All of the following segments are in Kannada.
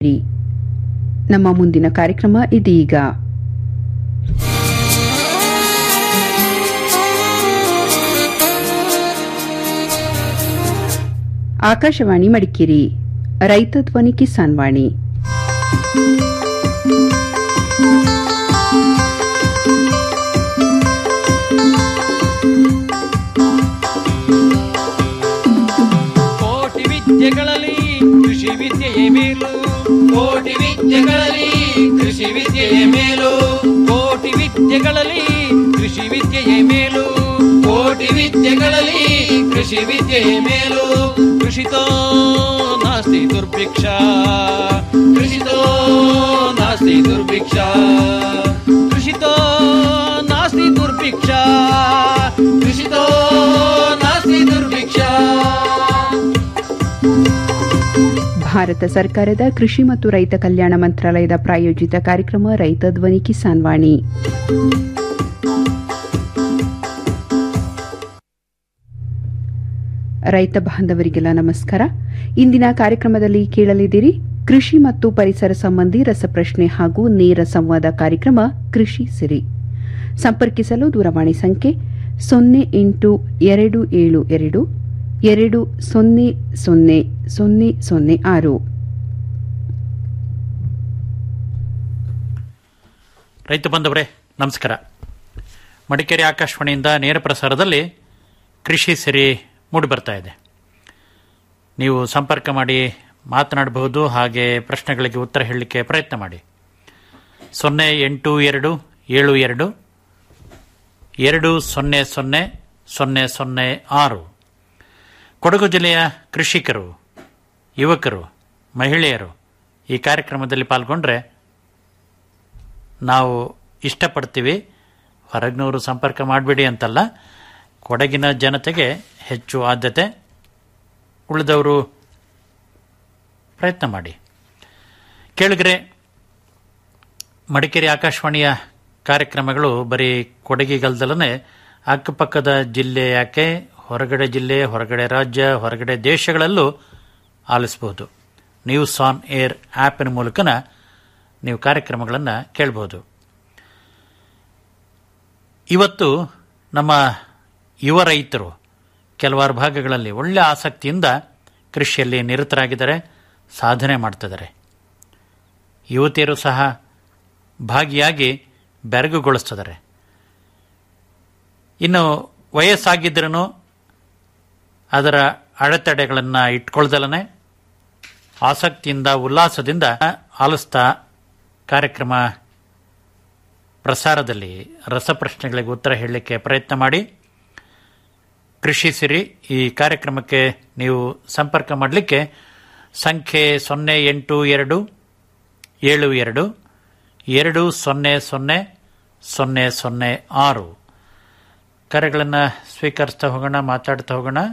ನಮ್ಮ ಮುಂದಿನ ಕಾರ್ಯಕ್ರಮ ಇದೀಗ ಆಕಾಶವಾಣಿ ಮಡಿಕೇರಿ ರೈತ ಧ್ವನಿ ಕಿಸಾನ್ ವಾಣಿ ಕೋಟಿ ವಿದ್ಯೆಗಳಲ್ಲಿ ಕೃಷಿ ವಿದ್ಯೆಯೇ ಮೇಲು ಕೋಟಿ ವಿದ್ಯೆಗಳಲ್ಲಿ ಕೃಷಿ ವಿದ್ಯೆಯೇ ಮೇಲು ಕೋಟಿ ವಿದ್ಯೆಗಳಲ್ಲಿ ಕೃಷಿ ವಿದ್ಯೆಯೇ ಮೇಲು ಕೋಟಿ ವಿದ್ಯೆಗಳಲ್ಲಿ ಕೃಷಿ ವಿದ್ಯೆಯೇ ಮೇಲು ಕೃಷಿತೋ ನಾಸ್ತಿ ದುರ್ಭಿಕ್ಷ ಕೃಷಿತೋ ನಾಸ್ತಿ ದುರ್ಭಿಕ್ಷ ಕೃಷಿತೋ ನಾಸ್ತಿ ದುರ್ಭಿಕ್ಷ ಕೃಷಿತೋ ನಾಸ್ತಿ ದುರ್ಭಿಕ್ಷ ಭಾರತ ಸರ್ಕಾರದ ಕೃಷಿ ಮತ್ತು ರೈತ ಕಲ್ಯಾಣ ಮಂತ್ರಾಲಯದ ಪ್ರಾಯೋಜಿತ ಕಾರ್ಯಕ್ರಮ ರೈತ ಧ್ವನಿ ಕಿಸಾನ್ ವಾಣಿ ರೈತ ಬಾಂಧವರಿಗೆಲ್ಲ ನಮಸ್ಕಾರ ಇಂದಿನ ಕಾರ್ಯಕ್ರಮದಲ್ಲಿ ಕೇಳಲಿದ್ದೀರಿ ಕೃಷಿ ಮತ್ತು ಪರಿಸರ ಸಂಬಂಧಿ ರಸಪ್ರಶ್ನೆ ಹಾಗೂ ನೇರ ಸಂವಾದ ಕಾರ್ಯಕ್ರಮ ಕೃಷಿ ಸಿರಿ ಸಂಪರ್ಕಿಸಲು ದೂರವಾಣಿ ಸಂಖ್ಯೆ ಸೊನ್ನೆ ಎಂಟು ಎರಡು ಏಳು ಎರಡು ಎರಡು ಸೊನ್ನೆ ಸೊನ್ನೆ ಸೊನ್ನೆ ಸೊನ್ನೆ ಆರು ರೈತ ಬಂಧುವರೇ ನಮಸ್ಕಾರ ಮಡಿಕೇರಿ ಆಕಾಶವಾಣಿಯಿಂದ ನೇರ ಪ್ರಸಾರದಲ್ಲಿ ಕೃಷಿ ಸಿರಿ ಮೂಡಿಬರ್ತಾ ಇದೆ ನೀವು ಸಂಪರ್ಕ ಮಾಡಿ ಮಾತನಾಡಬಹುದು ಹಾಗೆ ಪ್ರಶ್ನೆಗಳಿಗೆ ಉತ್ತರ ಹೇಳಲಿಕ್ಕೆ ಪ್ರಯತ್ನ ಮಾಡಿ ಸೊನ್ನೆ ಎಂಟು ಎರಡು ಏಳು ಎರಡು ಎರಡು ಸೊನ್ನೆ ಸೊನ್ನೆ ಸೊನ್ನೆ ಸೊನ್ನೆ ಆರು ಕೊಡಗು ಜಿಲ್ಲೆಯ ಕೃಷಿಕರು ಯುವಕರು ಮಹಿಳೆಯರು ಈ ಕಾರ್ಯಕ್ರಮದಲ್ಲಿ ಪಾಲ್ಗೊಂಡ್ರೆ ನಾವು ಇಷ್ಟಪಡ್ತೀವಿ ಹೊರಗಿನವರು ಸಂಪರ್ಕ ಮಾಡಬೇಡಿ ಅಂತಲ್ಲ ಕೊಡಗಿನ ಜನತೆಗೆ ಹೆಚ್ಚು ಆದ್ಯತೆ ಉಳಿದವರು ಪ್ರಯತ್ನ ಮಾಡಿ ಕೇಳಿದ್ರೆ ಮಡಿಕೇರಿ ಆಕಾಶವಾಣಿಯ ಕಾರ್ಯಕ್ರಮಗಳು ಬರೀ ಕೊಡಗಿಗಲ್ದಲ್ಲೇ ಅಕ್ಕಪಕ್ಕದ ಜಿಲ್ಲೆ ಯಾಕೆ ಹೊರಗಡೆ ಜಿಲ್ಲೆ ಹೊರಗಡೆ ರಾಜ್ಯ ಹೊರಗಡೆ ದೇಶಗಳಲ್ಲೂ ಆಲಿಸಬಹುದು ನ್ಯೂಸ್ ಆನ್ ಏರ್ ಆ್ಯಪಿನ ಮೂಲಕನ ನೀವು ಕಾರ್ಯಕ್ರಮಗಳನ್ನು ಕೇಳಬಹುದು ಇವತ್ತು ನಮ್ಮ ಯುವ ರೈತರು ಕೆಲವಾರು ಭಾಗಗಳಲ್ಲಿ ಒಳ್ಳೆ ಆಸಕ್ತಿಯಿಂದ ಕೃಷಿಯಲ್ಲಿ ನಿರತರಾಗಿದ್ದಾರೆ ಸಾಧನೆ ಮಾಡ್ತಿದ್ದಾರೆ ಯುವತಿಯರು ಸಹ ಭಾಗಿಯಾಗಿ ಬೆರಗುಗೊಳಿಸ್ತಿದ್ದಾರೆ ಇನ್ನು ವಯಸ್ಸಾಗಿದ್ರೂ ಅದರ ಅಡೆತಡೆಗಳನ್ನು ಇಟ್ಕೊಳ್ದಲನೆ ಆಸಕ್ತಿಯಿಂದ ಉಲ್ಲಾಸದಿಂದ ಆಲಿಸ್ತಾ ಕಾರ್ಯಕ್ರಮ ಪ್ರಸಾರದಲ್ಲಿ ರಸಪ್ರಶ್ನೆಗಳಿಗೆ ಉತ್ತರ ಹೇಳಲಿಕ್ಕೆ ಪ್ರಯತ್ನ ಮಾಡಿ ಕೃಷಿ ಸಿರಿ ಈ ಕಾರ್ಯಕ್ರಮಕ್ಕೆ ನೀವು ಸಂಪರ್ಕ ಮಾಡಲಿಕ್ಕೆ ಸಂಖ್ಯೆ ಸೊನ್ನೆ ಎಂಟು ಎರಡು ಏಳು ಎರಡು ಎರಡು ಸೊನ್ನೆ ಸೊನ್ನೆ ಸೊನ್ನೆ ಸೊನ್ನೆ ಆರು ಕರೆಗಳನ್ನು ಸ್ವೀಕರಿಸ್ತಾ ಹೋಗೋಣ ಮಾತಾಡ್ತಾ ಹೋಗೋಣ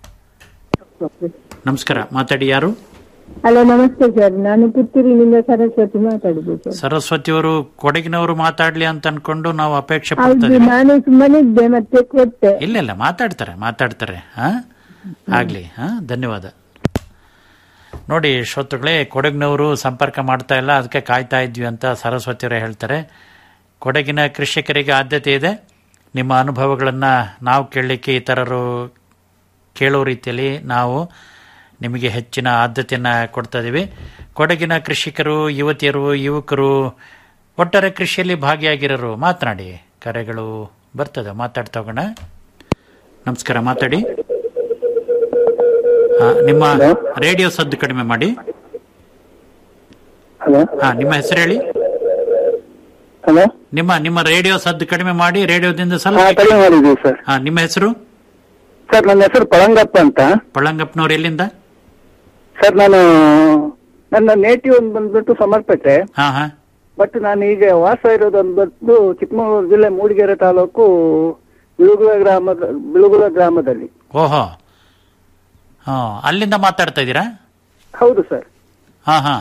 ನಮಸ್ಕಾರ ಮಾತಾಡಿ ಯಾರು ಹಲೋ ನಮಸ್ತೆ ಸರ್ ನಾನು ಪುತ್ತೂರಿನಿಂದ ಸರಸ್ವತಿ ಮಾತಾಡುದು ಸರ್ ಸರಸ್ವತಿಯವರು ಕೊಡಗಿನವರು ಮಾತಾಡ್ಲಿ ಅಂತ ಅನ್ಕೊಂಡು ನಾವು ಅಪೇಕ್ಷೆ ಹೌದು ಪಡ್ತಾ ಇದೀವಿ ನಾನು ಸುಮ್ಮನೆ ಇದ್ದೆ ಮತ್ತೆ ಕೊಟ್ಟೆ ಇಲ್ಲ ಇಲ್ಲ ಮಾತಾಡ್ತಾರೆ ಮಾತಾಡ್ತಾರೆ ಹಾ ಆಗ್ಲಿ ಹಾ ಧನ್ಯವಾದ ನೋಡಿ ಶ್ರೋತೃಗಳೇ ಕೊಡಗಿನವರು ಸಂಪರ್ಕ ಮಾಡ್ತಾ ಇಲ್ಲ ಅದಕ್ಕೆ ಕಾಯ್ತಾ ಇದ್ವಿ ಅಂತ ಸರಸ್ವತಿಯವರೇ ಹೇಳ್ತಾರೆ ಕೊಡಗಿನ ಕೃಷಿಕರಿಗೆ ಆದ್ಯತೆ ಇದೆ ನಿಮ್ಮ ಅನುಭವಗಳನ್ನು ನಾವು ಕೇಳಲಿಕ್ಕೆ ಇತರರು ಕೇಳೋ ರೀತಿಯಲ್ಲಿ ನಾವು ನಿಮಗೆ ಹೆಚ್ಚಿನ ಆದ್ಯತೆಯನ್ನು ಕೊಡ್ತಾ ಇದ್ದೀವಿ ಕೊಡಗಿನ ಕೃಷಿಕರು ಯುವತಿಯರು ಯುವಕರು ಒಟ್ಟಾರೆ ಕೃಷಿಯಲ್ಲಿ ಭಾಗಿಯಾಗಿರೋರು ಮಾತನಾಡಿ ಕರೆಗಳು ಬರ್ತದೆ ಮಾತಾಡ್ತಾ ಹೋಗೋಣ ನಮಸ್ಕಾರ ಮಾತಾಡಿ ಹಾ, ನಿಮ್ಮ ರೇಡಿಯೋ ಸದ್ದು ಕಡಿಮೆ ಮಾಡಿ ಹಲೋ ಹಾ ನಿಮ್ಮ ಹೆಸರು ಹೇಳಿ ಹಲೋ ನಿಮ್ಮ ನಿಮ್ಮ ರೇಡಿಯೋ ಸದ್ದು ಕಡಿಮೆ ಮಾಡಿ ರೇಡಿಯೋದಿಂದ ಹಾ ಸ್ವಲ್ಪ ಕಡಿಮೆ ಮಾಡಿದ್ದೀವಿ ಸರ್ ಹಾ ನಿಮ್ಮ ಹೆಸರು ಸರ್ ನನ್ನ ಹೆಸರು ಪಳಂಗಪ್ಪ ಅಂತ ಪಳ್ಳಂಗಪ್ಪನವ್ರು ಎಲ್ಲಿಂದ ಸರ್ ನಾನು ನನ್ನ ನೇಟಿವ್ ಒಂದು ಬಂದ್ಬಿಟ್ಟು ಸಮರ್ಪೇಟೆ ಹಾ ಹಾ ಬಟ್ ನಾನು ಈಗ ವಾಸ ಇರೋದು ಬಂದ್ಬಿಟ್ಟು ಚಿಕ್ಕಮಗಳೂರು ಜಿಲ್ಲೆ ಮೂಡಿಗೆರೆ ತಾಲೂಕು ಬಿಳುಗುಳ ಗ್ರಾಮದ ಬಿಳುಗುಳ ಗ್ರಾಮದಲ್ಲಿ ಓಹೋ ಹಾ ಅಲ್ಲಿಂದ ಮಾತಾಡ್ತಾ ಇದ್ದೀರಾ ಹೌದು ಸರ್ ಹಾ ಹಾ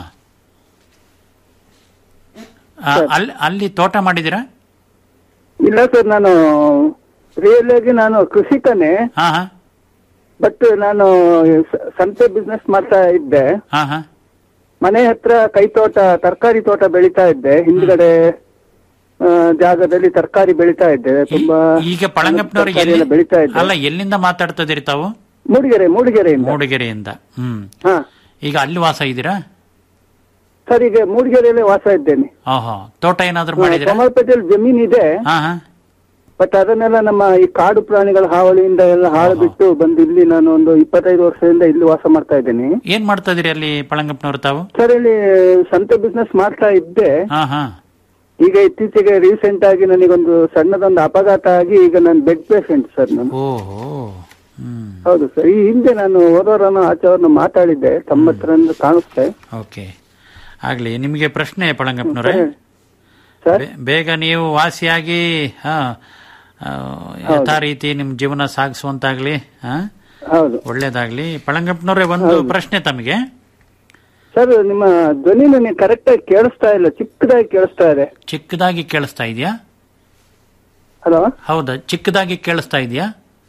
ಆ, ಅಲ್ಲಿ ಅಲ್ಲಿ ತೋಟ ಮಾಡಿದ್ದೀರಾ ಇಲ್ಲ ಸರ್ ನಾನು ರಿಯಲ್ ಆಗಿ ನಾನು ಕೃಷಿಕನೇ ಹಾ ಹಾ ಬಟ್ ನಾನು ಸ- ಸಂತೆ ಬಿಸ್ನೆಸ್ ಮಾಡ್ತಾ ಇದ್ದೆ ಹಾ ಹಾ ಮನೆ ಹತ್ರ ಕೈತೋಟ ತರಕಾರಿ ತೋಟ ಬೆಳಿತಾ ಇದ್ದೆ ಹಿಂದ್ಗಡೆ ಆ, ಜಾಗದಲ್ಲಿ ತರಕಾರಿ ಬೆಳಿತಾ ಇದ್ದೆ ತುಂಬಾ ಈಗ ಪಳಂಗಪ್ಪನವ್ರು ತರಕಾರಿ ಎಲ್ಲಿ ಎಲ್ಲ ಬೆಳಿತಾ ಇದ್ದೆ ಅಲ್ಲ ಎಲ್ಲಿಂದ ಮಾತಾಡ್ತಾ ಇದೀರಿ ತಾವು ಮೂಡಿಗೆರೆ ಮೂಡಿಗೆರೆಯಿಂದ ಮೂಡಿಗೆರೆಯಿಂದ ಹ್ಮ್ ಹಾ ಈಗ ಅಲ್ಲಿ ವಾಸ ಇದ್ದೀರಾ ಸರ್ ಈಗ ಮೂಡಿಗೆರೆಯಲ್ಲೇ ವಾಸ ಇದ್ದೇನೆ ಓಹೋ ತೋಟ ಏನಾದ್ರು ಮಾಡಿದಿರಾ ಸೋಮವಾರಪೇಟೆಯಲ್ಲಿ ಜಮೀನ್ ಇದೆ ಹಾ ಹಾ ಬಟ್ ಅದನ್ನೆಲ್ಲ ನಮ್ಮ ಈ ಕಾಡು ಪ್ರಾಣಿಗಳ ಹಾವಳಿಯಿಂದ ಎಲ್ಲ ಹಾಳು ಬಿಟ್ಟು ಬಂದು ಇಲ್ಲಿ ನಾನು ಒಂದು ಇಪ್ಪತ್ತೈದು ವರ್ಷದಿಂದ ಇಲ್ಲಿ ವಾಸ ಮಾಡ್ತಾ ಇದ್ದೇನೆ ಏನ್ ಮಾಡ್ತಾ ಇದೀರಿ ಅಲ್ಲಿ ಪಳಂಗಪ್ಪನವ್ರು ತಾವು ಸರ್ ಇಲ್ಲಿ ಸ್ವಂತ ಬಿಸ್ನೆಸ್ ಮಾಡ್ತಾ ಇದ್ದೆ ಹಾ ಹಾ ಈಗ ಇತ್ತೀಚೆಗೆ ರೀಸೆಂಟ್ ಆಗಿ ನನಗೊಂದು ಸಣ್ಣದೊಂದು ಅಪಘಾತ ಆಗಿ ಈಗ ನಾನು ಬೆಡ್ ಪೇಷಂಟ್ ಸರ್ ನಾನು ಓಹೋ ಹ್ಮ್ ಹೌದು ಸರ್ ಈ ಹಿಂದೆ ನಾನು ಓದೋರನ್ನು ಆಚೆಯವ್ರನ್ನ ಮಾತಾಡಿದ್ದೆ ತಮ್ಮ ಹತ್ರ ಕಾಣಿಸ್ತೆ ಓಕೆ ಆಗ್ಲಿ ನಿಮಗೆ ಪ್ರಶ್ನೆ ಪಳಂಗಪ್ಪನವ್ರೆ ಸರ್ ಬೇ- ಬೇಗ ನೀವು ವಾಸಿಯಾಗಿ ಹಾ ಆ, ಯಥಾ ರೀತಿ ನಿಮ್ ಜೀವನ ಸಾಗಿಸುವಂತಾಗ್ಲಿ ಹಾ ಹೌದು ಒಳ್ಳೇದಾಗ್ಲಿ ಪಳಂಗಪ್ಪನವ್ರೆ ಒಂದು ಪ್ರಶ್ನೆ ತಮಗೆ ಸರ್ ನಿಮ್ಮ ಧ್ವನಿ ನನಗೆ ಕರೆಕ್ಟ್ ಆಗಿ ಕೇಳಿಸ್ತಾ ಇಲ್ಲ ಚಿಕ್ಕದಾಗಿ ಕೇಳಿಸ್ತಾ ಇದೆ ಚಿಕ್ಕದಾಗಿ ಕೇಳಿಸ್ತಾ ಇದೆಯಾ ಹಲೋ ಹೌದಾ ಚಿಕ್ಕದಾಗಿ ಕೇಳಿಸ್ತಾ ಇದೆಯಾ